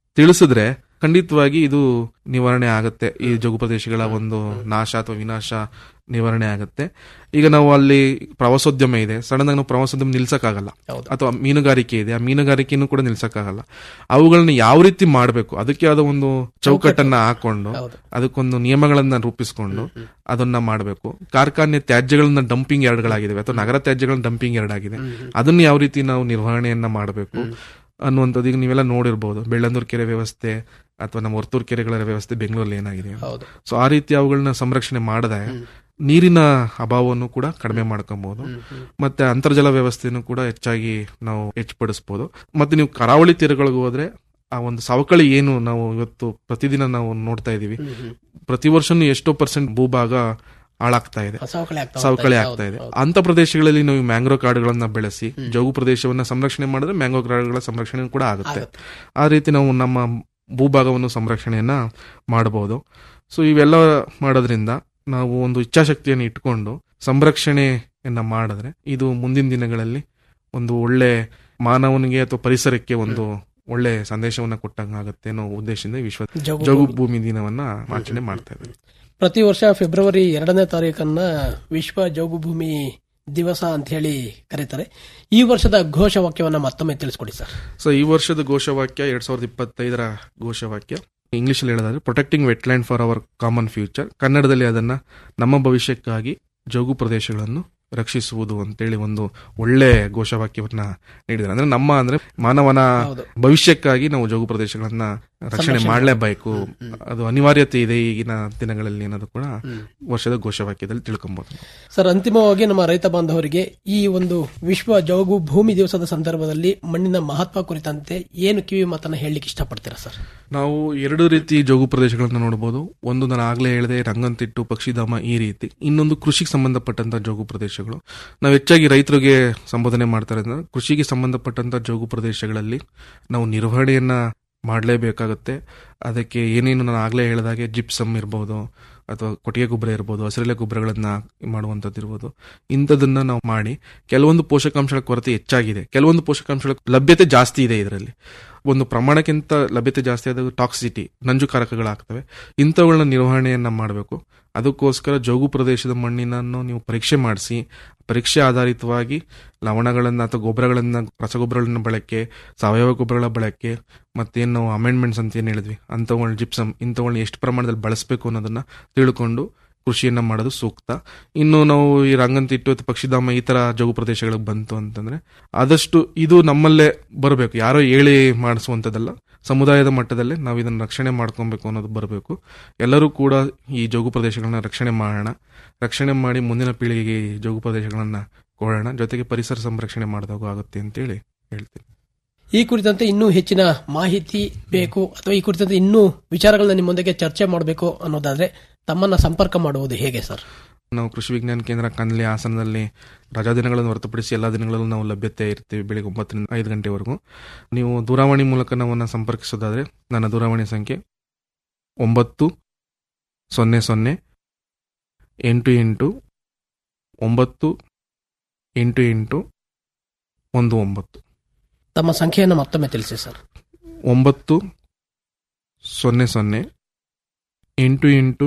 ತಿಳಿಸಿದ್ರೆ ಖಂಡಿತವಾಗಿ ಇದು ನಿವಾರಣೆ ಆಗುತ್ತೆ ಈ ಜೋಗು ಪ್ರದೇಶಗಳ ಒಂದು ನಾಶ ಅಥವಾ ವಿನಾಶ ನಿವಾರಣೆ ಆಗುತ್ತೆ ಈಗ ನಾವು ಅಲ್ಲಿ ಪ್ರವಾಸೋದ್ಯಮ ಇದೆ ಸಡನ್ ಆಗಿ ನಾವು ಪ್ರವಾಸೋದ್ಯಮ ನಿಲ್ಸಕ್ಕಾಗಲ್ಲ ಅಥವಾ ಮೀನುಗಾರಿಕೆ ಇದೆ ಆ ಮೀನುಗಾರಿಕೆನೂ ಕೂಡ ನಿಲ್ಸಕ್ಕಾಗಲ್ಲ ಅವುಗಳನ್ನ ಯಾವ ರೀತಿ ಮಾಡಬೇಕು ಅದಕ್ಕೆ ಆದ ಒಂದು ಚೌಕಟ್ಟನ್ನ ಹಾಕೊಂಡು ಅದಕ್ಕೊಂದು ನಿಯಮಗಳನ್ನ ರೂಪಿಸ್ಕೊಂಡು ಅದನ್ನ ಮಾಡಬೇಕು ಕಾರ್ಖಾನೆ ತ್ಯಾಜ್ಯಗಳನ್ನ ಡಂಪಿಂಗ್ ಎರಡ್ಗಳಾಗಿದ್ದಾವೆ ಅಥವಾ ನಗರ ತ್ಯಾಜ್ಯಗಳನ್ನ ಡಂಪಿಂಗ್ ಎರಡಾಗಿದೆ ಅದನ್ನ ಯಾವ ರೀತಿ ನಾವು ನಿರ್ವಹಣೆಯನ್ನ ಮಾಡಬೇಕು ಅನ್ನುವಂಥದ್ದು ಈಗ ನೀವೆಲ್ಲ ನೋಡಿರ್ಬೋದು ಬೆಳ್ಳಂದೂರು ಕೆರೆ ವ್ಯವಸ್ಥೆ ಅಥವಾ ನಮ್ಮ ವರ್ತೂರು ಕೆರೆಗಳ ವ್ಯವಸ್ಥೆ ಬೆಂಗಳೂರಲ್ಲಿ ಏನಾಗಿದೆ ಸೊ ಆ ರೀತಿ ಅವುಗಳನ್ನ ಸಂರಕ್ಷಣೆ ಮಾಡದೆ ನೀರಿನ ಅಭಾವವನ್ನು ಕೂಡ ಕಡಿಮೆ ಮಾಡ್ಕೊಬಹುದು ಮತ್ತೆ ಅಂತರ್ಜಲ ವ್ಯವಸ್ಥೆಯನ್ನು ಕೂಡ ಹೆಚ್ಚಾಗಿ ನಾವು ಹೆಚ್ಚುಪಡಿಸಬಹುದು ಮತ್ತೆ ನೀವು ಕರಾವಳಿ ತೀರಗಳಿಗೆ ಹೋದ್ರೆ ಆ ಒಂದು ಸವಕಳಿ ಏನು ನಾವು ಇವತ್ತು ಪ್ರತಿದಿನ ನಾವು ನೋಡ್ತಾ ಇದೀವಿ ಪ್ರತಿ ವರ್ಷನೂ ಎಷ್ಟೋ ಪರ್ಸೆಂಟ್ ಭೂಭಾಗ ಹಾಳಾಗ್ತಾ ಇದೆ ಸವಕಳಿ ಆಗ್ತಾ ಸವಕಳಿ ಹೋಗ್ತಾ ಆಗ್ತಾ ಇದೆ. ಇದೆ ಅಂತ ಪ್ರದೇಶಗಳಲ್ಲಿ ನಾವು ಮ್ಯಾಂಗ್ರೋ ಕಾಡುಗಳನ್ನ ಬೆಳೆಸಿ ಜೌಗು ಪ್ರದೇಶವನ್ನ ಸಂರಕ್ಷಣೆ ಮಾಡಿದ್ರೆ ಮ್ಯಾಂಗ್ರೋ ಕಾಡುಗಳ ಸಂರಕ್ಷಣೆ ಕೂಡ ಆಗುತ್ತೆ ಆ ರೀತಿ ನಾವು ನಮ್ಮ ಭೂಭಾಗವನ್ನು ಸಂರಕ್ಷಣೆಯನ್ನ ಮಾಡಬಹುದು ಸೊ ಇವೆಲ್ಲ ಮಾಡೋದ್ರಿಂದ ನಾವು ಒಂದು ಇಚ್ಛಾಶಕ್ತಿಯನ್ನು ಇಟ್ಕೊಂಡು ಸಂರಕ್ಷಣೆಯನ್ನ ಮಾಡಿದ್ರೆ ಇದು ಮುಂದಿನ ದಿನಗಳಲ್ಲಿ ಒಂದು ಒಳ್ಳೆ ಮಾನವನಿಗೆ ಅಥವಾ ಪರಿಸರಕ್ಕೆ ಒಂದು ಒಳ್ಳೆ ಸಂದೇಶವನ್ನ ಕೊಟ್ಟಂಗಾಗುತ್ತೆ ಅನ್ನೋ ಉದ್ದೇಶದಿಂದ ಈ ವಿಶ್ವ ಜೌಗು ಜೌಗು ಭೂಮಿ. ಭೂಮಿ ದಿನವನ್ನ ಆಚರಣೆ ಮಾಡ್ತಾ ಇದ್ದೀವಿ ಪ್ರತಿ ವರ್ಷ ಫೆಬ್ರವರಿ ಎರಡನೇ ತಾರೀಕನ್ನ ವಿಶ್ವ ಜೌಗು ಭೂಮಿ ದಿವಸ ಅಂತ ಹೇಳಿ ಕರೀತಾರೆ ಈ ವರ್ಷದ ಘೋಷವಾಕ್ಯವನ್ನ ಮತ್ತೊಮ್ಮೆ ತಿಳಿಸ್ಕೊಡಿ ಸರ್ ಸೊ ಈ ವರ್ಷದ ಘೋಷವಾಕ್ಯ ಎರಡ್ ಸಾವಿರದ ಇಪ್ಪತ್ತೈದರ ಘೋಷವಾಕ್ಯ ಇಂಗ್ಲಿಷ್ ಅಲ್ಲಿ ಹೇಳೋದಾದ್ರೆ protecting wetland for our common future ಕನ್ನಡದಲ್ಲಿ ಅದನ್ನ ನಮ್ಮ ಭವಿಷ್ಯಕ್ಕಾಗಿ ಜೋಗು ಪ್ರದೇಶಗಳನ್ನು ರಕ್ಷಿಸುವುದು ಅಂತೇಳಿ ಒಂದು ಒಳ್ಳೆ ಘೋಷವಾಕ್ಯವನ್ನ ನೀಡಿದ್ದಾರೆ ಅಂದ್ರೆ ನಮ್ಮ ಅಂದ್ರೆ ಮಾನವನ ಭವಿಷ್ಯಕ್ಕಾಗಿ ನಾವು ಜೋಗು ಪ್ರದೇಶಗಳನ್ನ ರಕ್ಷಣೆ ಸಂರಕ್ಷಣೆ ಮಾಡಲೇಬೇಕು ಅದು ಅನಿವಾರ್ಯತೆ ಇದೆ ಈಗಿನ ದಿನಗಳಲ್ಲಿ ಅನ್ನೋದು ಕೂಡ ವರ್ಷದ ಘೋಷವಾಕ್ಯದಲ್ಲಿ ತಿಳ್ಕೊಬಹುದು ಸರ್ ಅಂತಿಮವಾಗಿ ನಮ್ಮ ರೈತ ಬಾಂಧವರಿಗೆ ಈ ಒಂದು ವಿಶ್ವ ಜೌಗು ಭೂಮಿ ದಿವಸದ ಸಂದರ್ಭದಲ್ಲಿ ಮಣ್ಣಿನ ಮಹತ್ವ ಕುರಿತಂತೆ ಏನು ಕಿವಿ ಮಾತನ್ನ ಹೇಳಲಿಕ್ಕೆ ಇಷ್ಟಪಡ್ತೀರಾ ಸರ್ ನಾವು ಎರಡು ರೀತಿ ಜೋಗು ಪ್ರದೇಶಗಳನ್ನ ನೋಡಬಹುದು ಒಂದು ನಾನು ಆಗ್ಲೇ ಹೇಳಿದೆ ರಂಗಂತಿಟ್ಟು ಪಕ್ಷಿಧಾಮ ಈ ರೀತಿ ಇನ್ನೊಂದು ಕೃಷಿಗೆ ಸಂಬಂಧಪಟ್ಟಂತ ಜೋಗು ಪ್ರದೇಶಗಳು ನಾವು ಹೆಚ್ಚಾಗಿ ರೈತರಿಗೆ ಸಂಬೋಧನೆ ಮಾಡ್ತಾ ಇರೋದ್ರಿಂದ ಕೃಷಿಗೆ ಸಂಬಂಧಪಟ್ಟಂತ ಜೋಗು ಪ್ರದೇಶಗಳಲ್ಲಿ ನಾವು ನಿರ್ವಹಣೆಯನ್ನ ಮಾಡಲೇಬೇಕಾಗುತ್ತೆ ಅದಕ್ಕೆ ಏನೇನು ನಾನು ಆಗ್ಲೇ ಹೇಳಿದಾಗೆ ಜಿಪ್ಸಮ್ ಇರ್ಬೋದು ಅಥವಾ ಕೊಟ್ಟಿಗೆ ಗೊಬ್ಬರ ಇರ್ಬೋದು ಹಸಿರೆಲೆ ಗೊಬ್ಬರಗಳನ್ನ ಮಾಡುವಂಥದ್ದು ಇರ್ಬೋದು ಇಂಥದನ್ನ ನಾವು ಮಾಡಿ ಕೆಲವೊಂದು ಪೋಷಕಾಂಶಗಳ ಕೊರತೆ ಹೆಚ್ಚಾಗಿದೆ ಕೆಲವೊಂದು ಪೋಷಕಾಂಶಗಳ ಲಭ್ಯತೆ ಜಾಸ್ತಿ ಇದೆ ಇದರಲ್ಲಿ ಒಂದು ಪ್ರಮಾಣಕ್ಕಿಂತ ಲಭ್ಯತೆ ಜಾಸ್ತಿ ಆದಾಗ ಟಾಕ್ಸಿಟಿ ನಂಜುಕಾರಕಗಳಾಗ್ತವೆ ಇಂಥವುಗಳನ್ನ ನಿರ್ವಹಣೆಯನ್ನ ಮಾಡಬೇಕು ಅದಕ್ಕೋಸ್ಕರ ಜೋಗು ಪ್ರದೇಶದ ಮಣ್ಣಿನನ್ನು ನೀವು ಪರೀಕ್ಷೆ ಮಾಡಿಸಿ ಪರೀಕ್ಷೆ ಆಧಾರಿತವಾಗಿ ಲವಣಗಳನ್ನ ಅಥವಾ ಗೊಬ್ಬರಗಳನ್ನ ರಸಗೊಬ್ಬರಗಳನ್ನ ಬಳಕೆ ಸಾವಯವ ಗೊಬ್ಬರಗಳ ಬಳಕೆ ಮತ್ತೇನು ನಾವು ಅಮೆಂಡ್ಮೆಂಟ್ಸ್ ಅಂತ ಏನು ಹೇಳಿದ್ವಿ ಅಂಥವುಗಳನ್ನ ಜಿಪ್ಸಮ್ ಇಂಥವುಗಳನ್ನ ಎಷ್ಟು ಪ್ರಮಾಣದಲ್ಲಿ ಬಳಸಬೇಕು ಅನ್ನೋದನ್ನ ತಿಳ್ಕೊಂಡು ಕೃಷಿಯನ್ನ ಮಾಡೋದು ಸೂಕ್ತ ಇನ್ನು ನಾವು ಈ ರಂಗಂತಿಟ್ಟು ಅಥವಾ ಪಕ್ಷಿಧಾಮ ಈ ತರ ಜೋಗು ಪ್ರದೇಶಗಳಿಗೆ ಬಂತು ಅಂತಂದ್ರೆ ಆದಷ್ಟು ಇದು ನಮ್ಮಲ್ಲೇ ಬರಬೇಕು ಯಾರೋ ಹೇಳಿ ಮಾಡಿಸುವಂಥದ್ದಲ್ಲ ಸಮುದಾಯದ ಮಟ್ಟದಲ್ಲೇ ನಾವು ಇದನ್ನ ರಕ್ಷಣೆ ಮಾಡ್ಕೊಬೇಕು ಅನ್ನೋದು ಬರಬೇಕು ಎಲ್ಲರೂ ಕೂಡ ಈ ಜೋಗು ಪ್ರದೇಶಗಳನ್ನ ರಕ್ಷಣೆ ಮಾಡೋಣ ರಕ್ಷಣೆ ಮಾಡಿ ಮುಂದಿನ ಪೀಳಿಗೆಗೆ ಈ ಜೋಗು ಪ್ರದೇಶಗಳನ್ನ ಕೊಡೋಣ ಜೊತೆಗೆ ಪರಿಸರ ಸಂರಕ್ಷಣೆ ಮಾಡಿದಾಗ ಆಗುತ್ತೆ ಅಂತೇಳಿ ಹೇಳ್ತೀನಿ ಈ ಕುರಿತಂತೆ ಇನ್ನೂ ಹೆಚ್ಚಿನ ಮಾಹಿತಿ ಬೇಕು ಅಥವಾ ಈ ಕುರಿತಂತೆ ಇನ್ನೂ ವಿಚಾರಗಳನ್ನ ನಿಮ್ಮೊಂದಿಗೆ ಚರ್ಚೆ ಮಾಡಬೇಕು ಅನ್ನೋದಾದ್ರೆ ತಮ್ಮನ್ನ ಸಂಪರ್ಕ ಮಾಡುವುದು ಹೇಗೆ ಸರ್ ನಾವು ಕೃಷಿ ವಿಜ್ಞಾನ ಕೇಂದ್ರ ಕನ್ಲಿ ಹಾಸನದಲ್ಲಿ ರಜಾ ದಿನಗಳನ್ನು ಹೊರತುಪಡಿಸಿ ಎಲ್ಲ ದಿನಗಳಲ್ಲೂ ನಾವು ಲಭ್ಯತೆ ಇರ್ತೀವಿ ಬೆಳಿಗ್ಗೆ ಒಂಬತ್ತರಿಂದ ಐದು ಗಂಟೆವರೆಗೂ ನೀವು ದೂರವಾಣಿ ಮೂಲಕ ನಮ್ಮನ್ನು ಸಂಪರ್ಕಿಸೋದಾದ್ರೆ ನನ್ನ ದೂರವಾಣಿ ಸಂಖ್ಯೆ ಒಂಬತ್ತು ಸೊನ್ನೆ ಸೊನ್ನೆ ಎಂಟು ಎಂಟು ಒಂಬತ್ತು ಎಂಟು ಎಂಟು ಒಂದು ಒಂಬತ್ತು ತಮ್ಮ ಸಂಖ್ಯೆಯನ್ನು ಮತ್ತೊಮ್ಮೆ ತಿಳಿಸಿ ಸರ್ ಒಂಬತ್ತು ಸೊನ್ನೆ ಸೊನ್ನೆ ಎಂಟು ಎಂಟು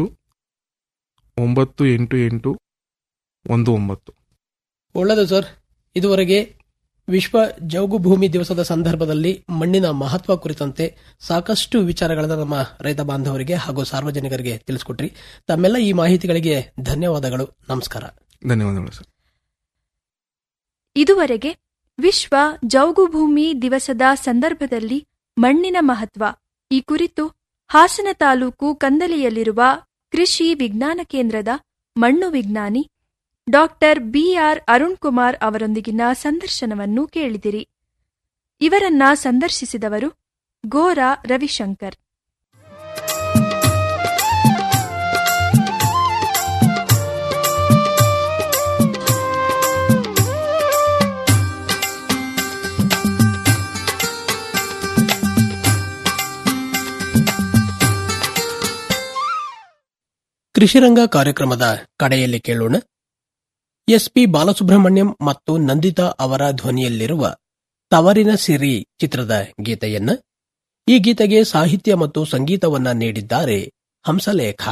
ಒಂಬತ್ತು ಎಂಟು ಎಂಟು ಒಂದು ಒಂಬತ್ತು ಒಳ್ಳೆಯದು ಸರ್ ಇದುವರೆಗೆ ವಿಶ್ವ ಜೌಗು ಭೂಮಿ ದಿವಸದ ಸಂದರ್ಭದಲ್ಲಿ ಮಣ್ಣಿನ ಮಹತ್ವ ಕುರಿತಂತೆ ಸಾಕಷ್ಟು ವಿಚಾರಗಳನ್ನು ನಮ್ಮ ರೈತ ಬಾಂಧವರಿಗೆ ಹಾಗೂ ಸಾರ್ವಜನಿಕರಿಗೆ ತಿಳಿಸ್ಕೊಟ್ರಿ ತಮ್ಮೆಲ್ಲ ಈ ಮಾಹಿತಿಗಳಿಗೆ ಧನ್ಯವಾದಗಳು ನಮಸ್ಕಾರ ಧನ್ಯವಾದಗಳು ಸರ್ ಇದುವರೆಗೆ ವಿಶ್ವ ಜೌಗು ಭೂಮಿ ದಿವಸದ ಸಂದರ್ಭದಲ್ಲಿ ಮಣ್ಣಿನ ಮಹತ್ವ ಈ ಕುರಿತು ಹಾಸನ ತಾಲೂಕು ಕಂದಲಿಯಲ್ಲಿರುವ ಕೃಷಿ ವಿಜ್ಞಾನ ಕೇಂದ್ರದ ಮಣ್ಣು ವಿಜ್ಞಾನಿ ಡಾಕ್ಟರ್ ಬಿಆರ್ ಅರುಣ್ ಕುಮಾರ್ ಅವರೊಂದಿಗಿನ ಸಂದರ್ಶನವನ್ನು ಕೇಳಿದಿರಿ ಇವರನ್ನ ಸಂದರ್ಶಿಸಿದವರು ಗೋರಾ ರವಿಶಂಕರ್ ಕೃಷಿರಂಗ ಕಾರ್ಯಕ್ರಮದ ಕಡೆಯಲ್ಲಿ ಕೇಳೋಣ ಎಸ್ಪಿ ಬಾಲಸುಬ್ರಹ್ಮಣ್ಯಂ ಮತ್ತು ನಂದಿತಾ ಅವರ ಧ್ವನಿಯಲ್ಲಿರುವ ತವರಿನ ಸಿರಿ ಚಿತ್ರದ ಗೀತೆಯನ್ನ ಈ ಗೀತೆಗೆ ಸಾಹಿತ್ಯ ಮತ್ತು ಸಂಗೀತವನ್ನ ನೀಡಿದ್ದಾರೆ ಹಂಸಲೇಖ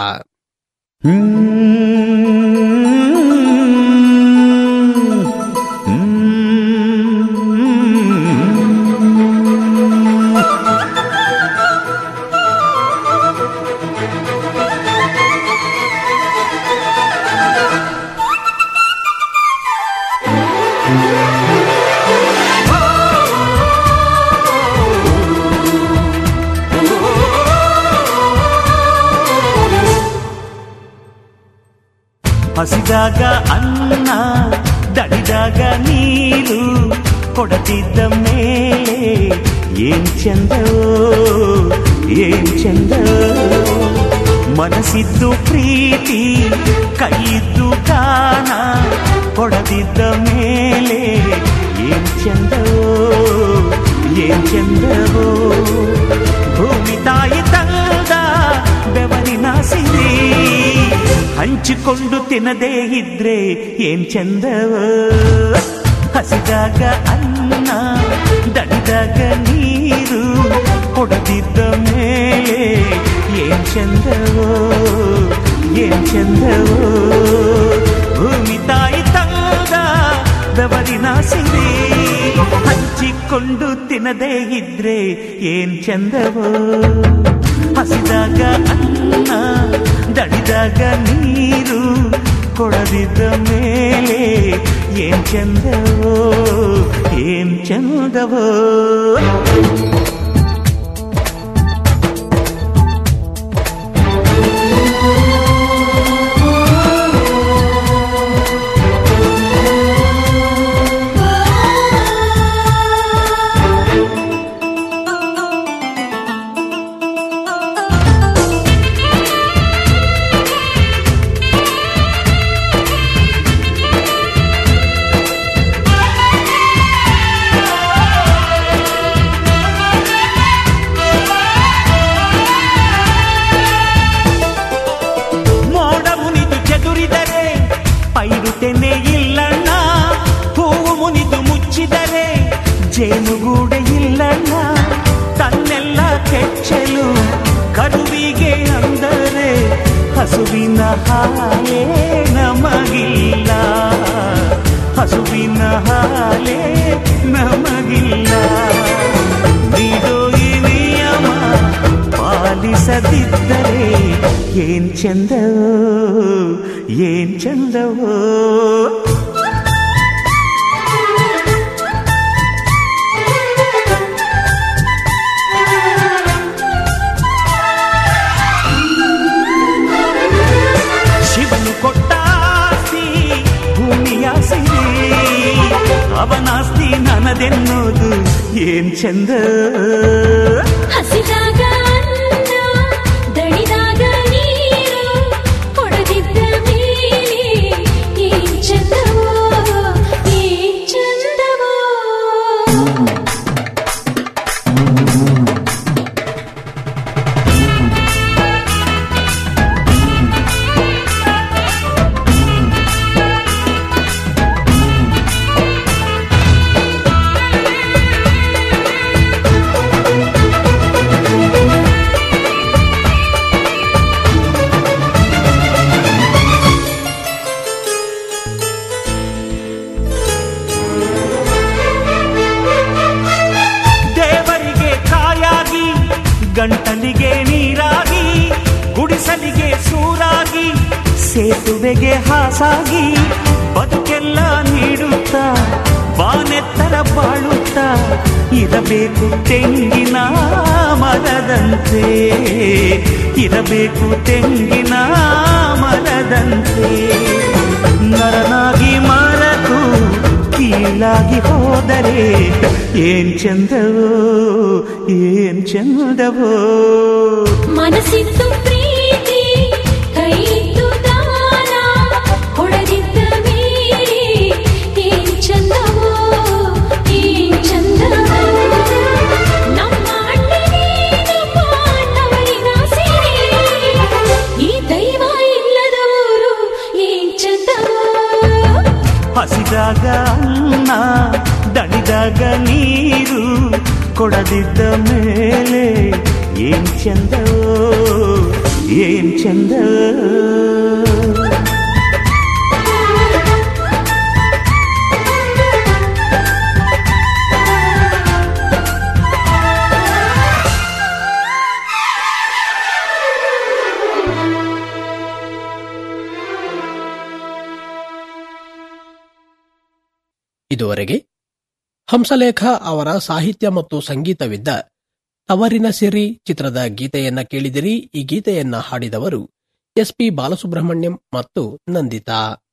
ಹಸಿದಾಗ ಅನ್ನ ದಡಿದಾಗ ನೀರು ಕೊಡದಿದ್ದ ಮೇಲೆ ಏನ್ ಚಂದವೋ ಏನ್ ಚಂದವೋ ಮನಸ್ಸಿದ್ದು ಪ್ರೀತಿ ಕೈಯಿದ್ದು ಗಾನ ಕೊಡದಿದ್ದ ಮೇಲೆ ಏನ್ ಚಂದವೋ ಏನ್ ಚಂದವೋ ಭೂಮಿ ತಾಯಿ ತಂದ ಬೆವರಿನ ಸಿರಿ ಹಂಚಿಕೊಂಡು ತಿನ್ನದೇ ಇದ್ರೆ ಏನ್ ಚಂದವ ಹಸಿದಾಗ ಅನ್ನ ದಡಿದಾಗ ನೀರು ಕೊಡದಿದ್ದ ಮೇಲೆ ಏನ್ ಚಂದವೋ ಏನ್ ಚಂದವೋ ಭೂಮಿ ತಾಯಿ ತಂದ ಬೆವರಿನ ಸಿರಿ ಹಂಚಿಕೊಂಡು ತಿನ್ನದೇ ಇದ್ರೆ ಏನ್ ಚಂದವೋ ಹಸಿದಾಗ ಅನ್ನ ದಡಿದಾಗ ನೀರು ಕೊಡದಿದ್ದ ಮೇಲೆ ಏನ್ ಚಂದವೋ ಏನ್ ಚಂದವೋ ಮೋಡ ಮುನಿದು ಚದುರಿದರೆ ಪೈರು ತೆನೆ ಇಲ್ಲಣ್ಣ ಹೂವು ಮುನಿದು ಮುಚ್ಚಿದರೆ ಜೇನುಗೂಡೆ ಇಲ್ಲಣ್ಣ ತನ್ನೆಲ್ಲ ಕೆಚ್ಚಲು ಕರುವಿಗೆ ಅಂದರೆ ಹಸುವಿನ ಹಾಲೇ ನಮಗಿಲ್ಲ ಹಸುವಿನ ಹಾಲೇ ನಮಗಿಲ್ಲ ನೀಡೋ ಈ ನಿಯಮ ಪಾಲಿಸದಿದ್ದರೆ ಏನ್ ಚಂದವೋ ಏನ್ ಚಂದವೋ ಶಿವನು ಕೊಟ್ಟ ಆಸ್ತಿ ಭೂಮಿಯ ಸಿರಿ ಅವನಾಸ್ತಿ ನನದೆನ್ನೋದು ಏನ್ ಚಂದ ಹಸಿದಾಗ ಅನ್ನ ದಣಿದಾಗ ನೀರು ಕೊಡದಿದ್ದ ಮೇಲೆ ಏನ್ ಚಂದವೋ ಏನ್ ಚಂದವೋ ದೇವರಿಗೆ ಕಾಯಾಗಿ ಗಂಟಲಿಗೆ ನೀರಾಗಿ ಗುಡಿಸಲಿಗೆ ಸೂರಾಗಿ ಸೇತುವೆಗೆ ಹಾಸಾಗಿ ಬದುಕೆಲ್ಲ ನೀಡುತ್ತಾ ಬಾನೆತ್ತರ ಬಾಳುತ್ತಾ ಇರಬೇಕು ತೆಂಗಿನ ಮರದಂತೆ ಇರಬೇಕು ತೆಂಗಿನ ಮರದಂತೆ ನರನಾಗಿ ಮರತು ಕೀಳಾಗಿ ಹೋದರೆ ಏನ್ ಚಂದವೋ ಏನ್ ಚಂದವೋ ಮನಸ್ಸಿತ್ತು ಪ್ರೀತಿ ಕೈಯಿತ್ತು ದಾನ ಹೊಡೆದಿದ್ದ ಮೇಲೆ ಏನ್ ಚಂದವೋ ಏನ್ ಚಂದವೋ ನಮ್ಮ ಅಣ್ಣನೇನಪ್ಪ ತವರಿನ ಸೀರೆ ಈ ದೈವ ಇಲ್ಲದ ಊರು ಏನ್ ಚಂದವೋ ಹಸಿದಾಗ ಅನ್ನ ದಣಿದಾಗ ನೀರು ಕೊಡದಿದ್ದ ಮೇಲೆ ಏನ್ ಚಂದವೋ ಏನ್ ಚಂದವೋ ಇದುವರೆಗೆ ಹಂಸಲೇಖ ಅವರ ಸಾಹಿತ್ಯ ಮತ್ತು ಸಂಗೀತವಿದ್ದ ತವರಿನ ಸಿರಿ ಚಿತ್ರದ ಗೀತೆಯನ್ನ ಕೇಳಿದಿರಿ ಈ ಗೀತೆಯನ್ನ ಹಾಡಿದವರು ಎಸ್ ಪಿ ಬಾಲಸುಬ್ರಹ್ಮಣ್ಯಂ ಮತ್ತು ನಂದಿತಾ